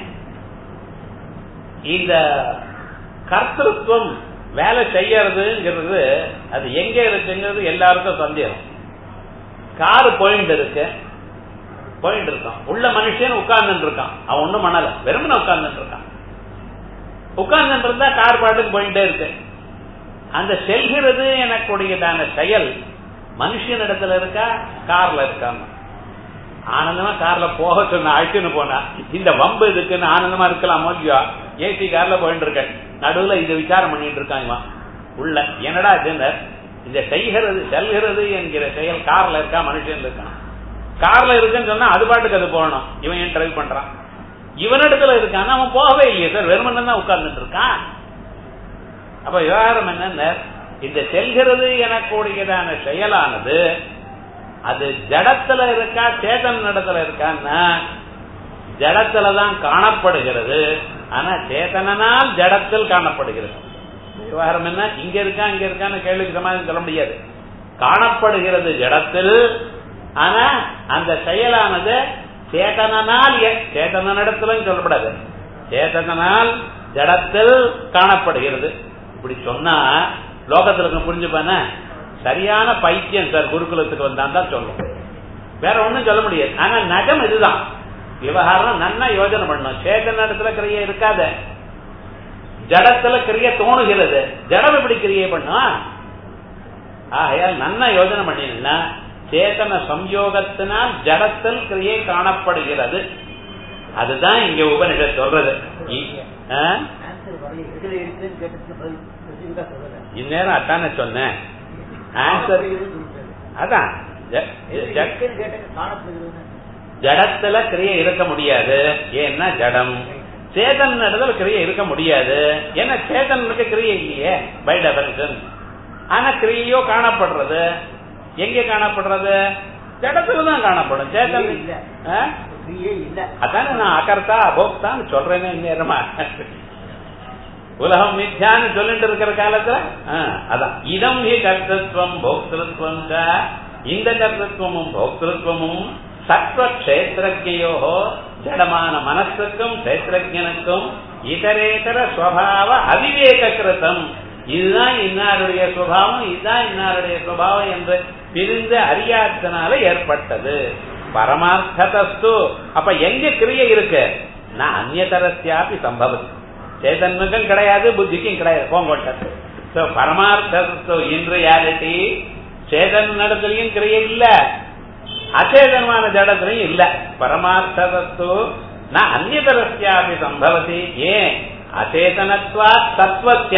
இந்த கர்த்தத்துவம் வேலை செய்யறதுங்கிறது அது எங்க இருக்குங்கிறது எல்லாருக்கும் சந்தேகம் காரு பாயிண்ட் இருக்கு பாயிண்ட் இருக்கான் உள்ள மனுஷன் உட்கார்ந்து இருக்கான் அவன் ஒண்ணும் பண்ணல வெறுமன உட்கார்ந்து இருக்கான் உட்கார்ந்து இருந்தா கார் பாட்டுக்கு போயிட்டே இருக்கு அந்த செல்கிறது எனக்குடையதான செயல் மனுஷனிடத்துல இருக்கா கார்ல இருக்காங்க ஆனந்தமா கார்ல போக சொன்ன அழைச்சுன்னு போனா இந்த வம்பு இதுக்குன்னு ஆனந்தமா இருக்கலாமோ இல்லையோ ஏசி கார்ல போயிட்டு இருக்கேன் நடுவுல இந்த விசாரம் பண்ணிட்டு இருக்கான் இவன் உள்ள என்னடா ஜெண்டர் இந்த செய்கிறது செல்கிறது என்கிற செயல் கார்ல இருக்கா மனுஷன் இருக்கான் கார்ல இருக்குன்னு சொன்னா அது பாட்டுக்கு அது போகணும் இவன் ஏன் டிரைவ் பண்றான் இவனிடத்துல இருக்கான் அவன் போகவே இல்லையே சார் வெறுமன் தான் உட்கார்ந்துட்டு இருக்கான் அப்ப விவகாரம் என்ன இந்த செல்கிறது எனக்கூடியதான செயலானது அது ஜடத்துல இருக்கா சேதன் இடத்துல இருக்கான்னா ஜடத்துல தான் காணப்படுகிறது ஆனா சேதனால் ஜடத்தில் காணப்படுகிறது விவகாரம் என்ன இங்க இருக்கா இங்க இருக்கான்னு கேள்விக்கு சமாதானம் சொல்ல முடியாது காணப்படுகிறது ஜடத்தில் ஆனா அந்த செயலானது சேதனால் சேதனிடத்துல சொல்லப்படாது சேதனால் ஜடத்தில் காணப்படுகிறது இப்படி சொன்னா லோகத்துல புரிஞ்சுப்பான சரியான பைத்தியம் சார் குருகுலத்துக்கு வந்தான் தான் சொல்லும் வேற ஒண்ணும் சொல்ல முடியாது ஆனா நகம் இதுதான் விவகாரம் நன்னா யோஜனை பண்ணணும் சேதன இடத்துல கிரியை இருக்காத ஜடத்துல கிரிய தோணுகிறது ஜடம் எப்படி கிரியை பண்ணும் ஆகையால் நன்னா யோஜனை பண்ணினா சேதன சம்யோகத்தினால் ஜடத்தில் கிரியை காணப்படுகிறது அதுதான் இங்க உபனிஷத் சொல்றது இ- ஆ? ஆன்சர் வரல எதுல இருக்குன்னு கேட்டதுக்கு பதில் ஸ்பெசிஃபிக்கா சொல்லல இந்நேரம் அதானே சொன்னேன் ஆன்சர் காணப்படுகிறதுன்னு சொல்லிட்டாரு. அதான் ஜ- எதுல ஜ- இருக்குன்னு கேட்டது காணப்படுகிறதுன்னு ஜடத்துல கிரியை இருக்க முடியாது ஏன்னா ஜடம் சேதன் இடத்துல கிரியை இருக்க முடியாது ஏன்னா சேதனுக்கு கிரியை இல்லையே பை டெபரேஷன் ஆனா கிரியையோ காணப்படுறது எங்க காணப்படுறது ஜடத்துல தான் காணப்படும் சேதன் இல்ல. ஆ? கிரியே இல்ல அதானே நான் அகர்த்தா அபோக்தான்னு சொல்றேனே நேரமா உலகம் மித்யான்னு சொல்லிட்டு இருக்கிற காலத்துல ஆ, அதான் இதம் ஹி கர்த்தத்துவம் போக்திருத்துவம் ச. இந்த கர்த்தத்துவமும் போக்திருத்துவமும் சத்வ கஷேத்திரஜையோ ஜடமான மனசுக்கும் கஷேத்திரஜனுக்கும் இதரேதர ஸ்வபாவ அவிவேக கிருத்தம் இதுதான் இன்னாருடைய சுபாவம் இதுதான் இன்னாருடைய சுபாவம் என்று பிரிந்து அறியாதனால ஏற்பட்டது பரமார்த்ததஸ்து அப்ப எங்க கிரியை இருக்கு நான் அந்நியதரஸ்யாபி சம்பவம் சேதன்முகம் கிடையாது புத்திக்கும் கிடையாது போங்கோட்டது So, பரமார்த்ததஸ்து இன் ரியாலிட்டி சேதன் நடத்துலயும் கிரியை இல்ல அச்சேதனமான ஜடத்திலையும் இல்ல பரமார்த்ததஸ்து நான் அந்நியதரஸ்யாபி சம்பவதி ஏன் அச்சேதனத்வா தத்துவத்திய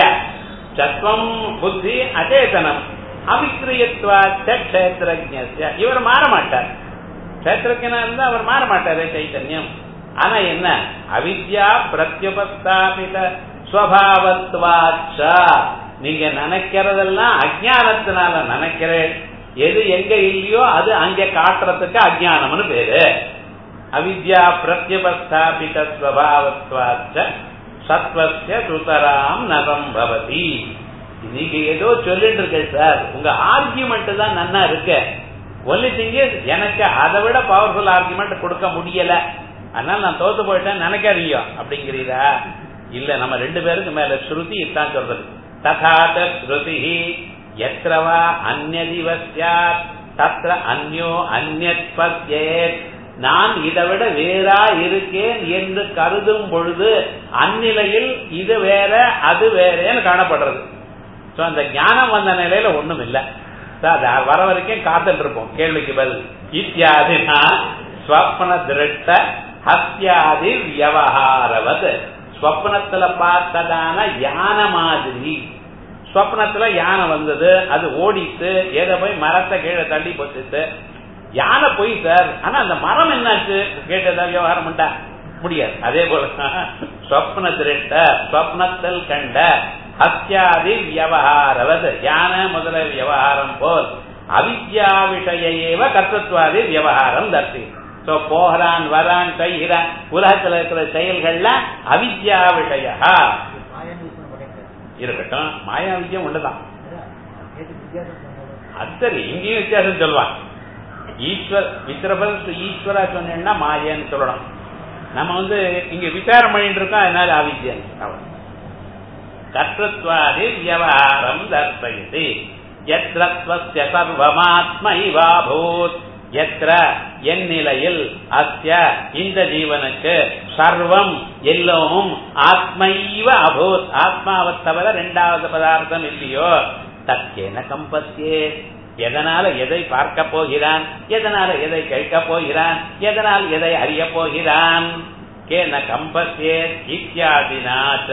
சத்வம் புத்தி அச்சேதனம் அவிக்கிரியத்வா கஷேத்திரஜ்ய இவர் மாற மாட்டார் கஷேத்திரஜனா இருந்தா அவர் மாற மாட்டாரே சைத்தன்யம் ஆனா என்ன அவித்யா பிரத்யுபஸ்தாபித ஸ்வபாவத்வாச்ச நீங்க நினைக்கிறதெல்லாம் அஜானத்தினால நினைக்கிறேன் எது எங்க இல்லையோ அது அங்க காட்டுறதுக்கு அஜானம்னு பேரு அவித்யா பிரத்யுபஸ்தாபித ஸ்வபாவத்வாச்ச சத்வஸ்ய சுதராம் நகம் பவதி நீங்க ஏதோ சொல்லிட்டு இருக்க சார் உங்க ஆர்கியூமெண்ட் தான் நன்னா இருக்கு ஒன்லி திங் எனக்கு அதை விட பவர்ஃபுல் ஆர்குமெண்ட் கொடுக்க முடியல அதனால நான் தோத்து போயிட்டேன் நினைக்காதீங்க அப்படிங்கிறீரா இல்ல நம்ம ரெண்டு பேருக்கு மேல ஸ்ருதி இதான் சொல்றது ததாத ஸ்ருதி எத்திரவா அந்நதிவசியாத் தத்ர அந்யோ அந்நத் பத்யேத் நான் இதை விட வேறா இருக்கேன் என்று கருதும் பொழுது அந்நிலையில் இது வேற அது வேறேன்னு காணப்படுறது சோ அந்த ஞானம் வந்த நிலையில ஒண்ணும் இல்ல So, அது வர வரைக்கும் காத்துட்டு இருப்போம் கேள்விக்கு பதில் இத்தியாதினா ஸ்வப்ன திருட்ட ஹஸ்யாதி வியவஹாரவது ஸ்வப்னத்துல பார்த்ததான யான மாதிரி ஸ்வப்னத்துல யானை வந்தது அது ஓடிட்டு ஏதோ போய் மரத்தை கீழே தள்ளி போட்டுட்டு யானை போய் சார் ஆனா அந்த மரம் என்னாச்சு கேட்டதா விவகாரம் பண்ணா முடியாது அதே போல ஸ்வப்ன திருட்ட ஸ்வப்னத்தில் கண்ட ஹத்யாதி வியவஹாரவது யானை முதல விவகாரம் போல் அவித்யா விஷயேவ கர்த்தத்வாதி விவகாரம் தர்த்தி சோ போகிறான் வரான் செய்கிறான் உலகத்துல இருக்கிற செயல்கள்ல அவித்யா விஷய மாயான்னு யூஸ் பண்ண மாட்டேங்கிறார் இருக்கட்டும் மாயா வித்யம் ஒண்ணுதான் நேற்று வித்தியாசம் சொன்னாரு அது சரி இங்கேயும் வித்தியாசம் சொல்லுவான் ஈஸ்வர் வித்திரபல் ஈஸ்வரா சொன்னேன்னா மாயன்னு சொல்லணும் நம்ம வந்து இங்க விசாரம் பண்ணிட்டு இருக்கோம் அதனால அவித்யன் அவன் கர்த்தத்வாதி வியவஹாரம் தர்ப்பயதி எத்ரத்வஸ்ய சர்வமாத்மைவாபூத் எத்திர என் நிலையில் அஸ்ய இந்த ஜீவனுக்கு சர்வம் எல்லோரும் ஆத்மைவ அபூத் ஆத்மாவை தவிர இரண்டாவது பதார்த்தம் இல்லையோ தற்கேன கம்பத்தியே எதனால எதை பார்க்க போகிறான் எதனால எதை கேட்க போகிறான் எதனால் எதை அறிய போகிறான் கேன கம்பத்தியே இத்தியாதினாச்ச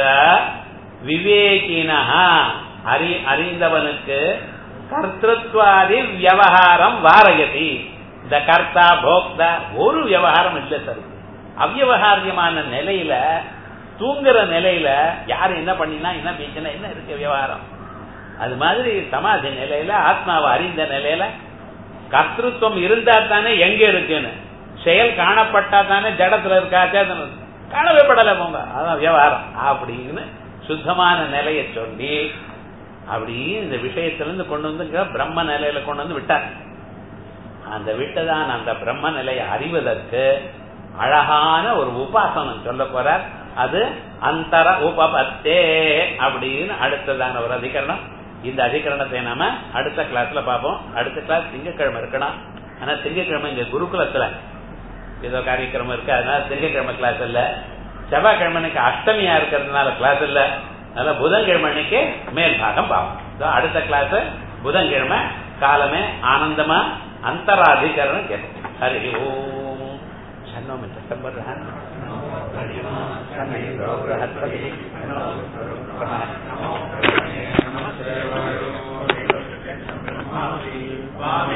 விவேகினா அறி அறிந்தவனுக்கு கர்த்தத்வாதி வியவகாரம் வாரயதி இந்த கர்த்தா போக்தா ஒரு விவகாரம் இல்லை சார் அவ்யவகாரியமான நிலையில தூங்குற நிலையில யாரு என்ன பண்ணினா என்ன பேசினா என்ன இருக்கு விவகாரம் அது மாதிரி சமாதி நிலையில ஆத்மாவை அறிந்த நிலையில கர்த்தத்துவம் இருந்தா தானே எங்க இருக்குன்னு செயல் காணப்பட்டா தானே ஜடத்துல இருக்கா சேதனம் காணவே படல போங்க அதான் விவகாரம் அப்படின்னு சுத்தமான நிலையை சொல்லி அப்படி இந்த விஷயத்திலிருந்து கொண்டு வந்து பிரம்ம நிலையில கொண்டு வந்து விட்டார் அந்த விட்டதான் அந்த பிரம்ம நிலையை அறிவதற்கு அழகான ஒரு உபாசனம் சொல்ல போறார் அது அந்தர உபபத்தே அப்படின்னு அடுத்ததான ஒரு அதிகரணம் இந்த அதிகரணத்தை நாம அடுத்த கிளாஸ்ல பார்ப்போம் அடுத்த கிளாஸ் திங்கக்கிழமை இருக்கணும் ஆனா திங்கக்கிழமை இங்க குருகுலத்துல ஏதோ காரியக்கிரமம் இருக்கு அதனால திங்கக்கிழமை கிளாஸ் இல்ல செவ்வாய்க்கிழமைக்கு அஷ்டமியா இருக்கிறதுனால கிளாஸ் இல்ல அதனால புதன்கிழமை அன்னைக்கு மேல் பாகம் பார்ப்போம் So, அடுத்த கிளாஸ் புதன்கிழமை காலமே ஆனந்தமா அந்தராதிகரணம் கேட்கும் ஹரி ஓம் சன்னோம் செப்டம்பர் நமஸ்தே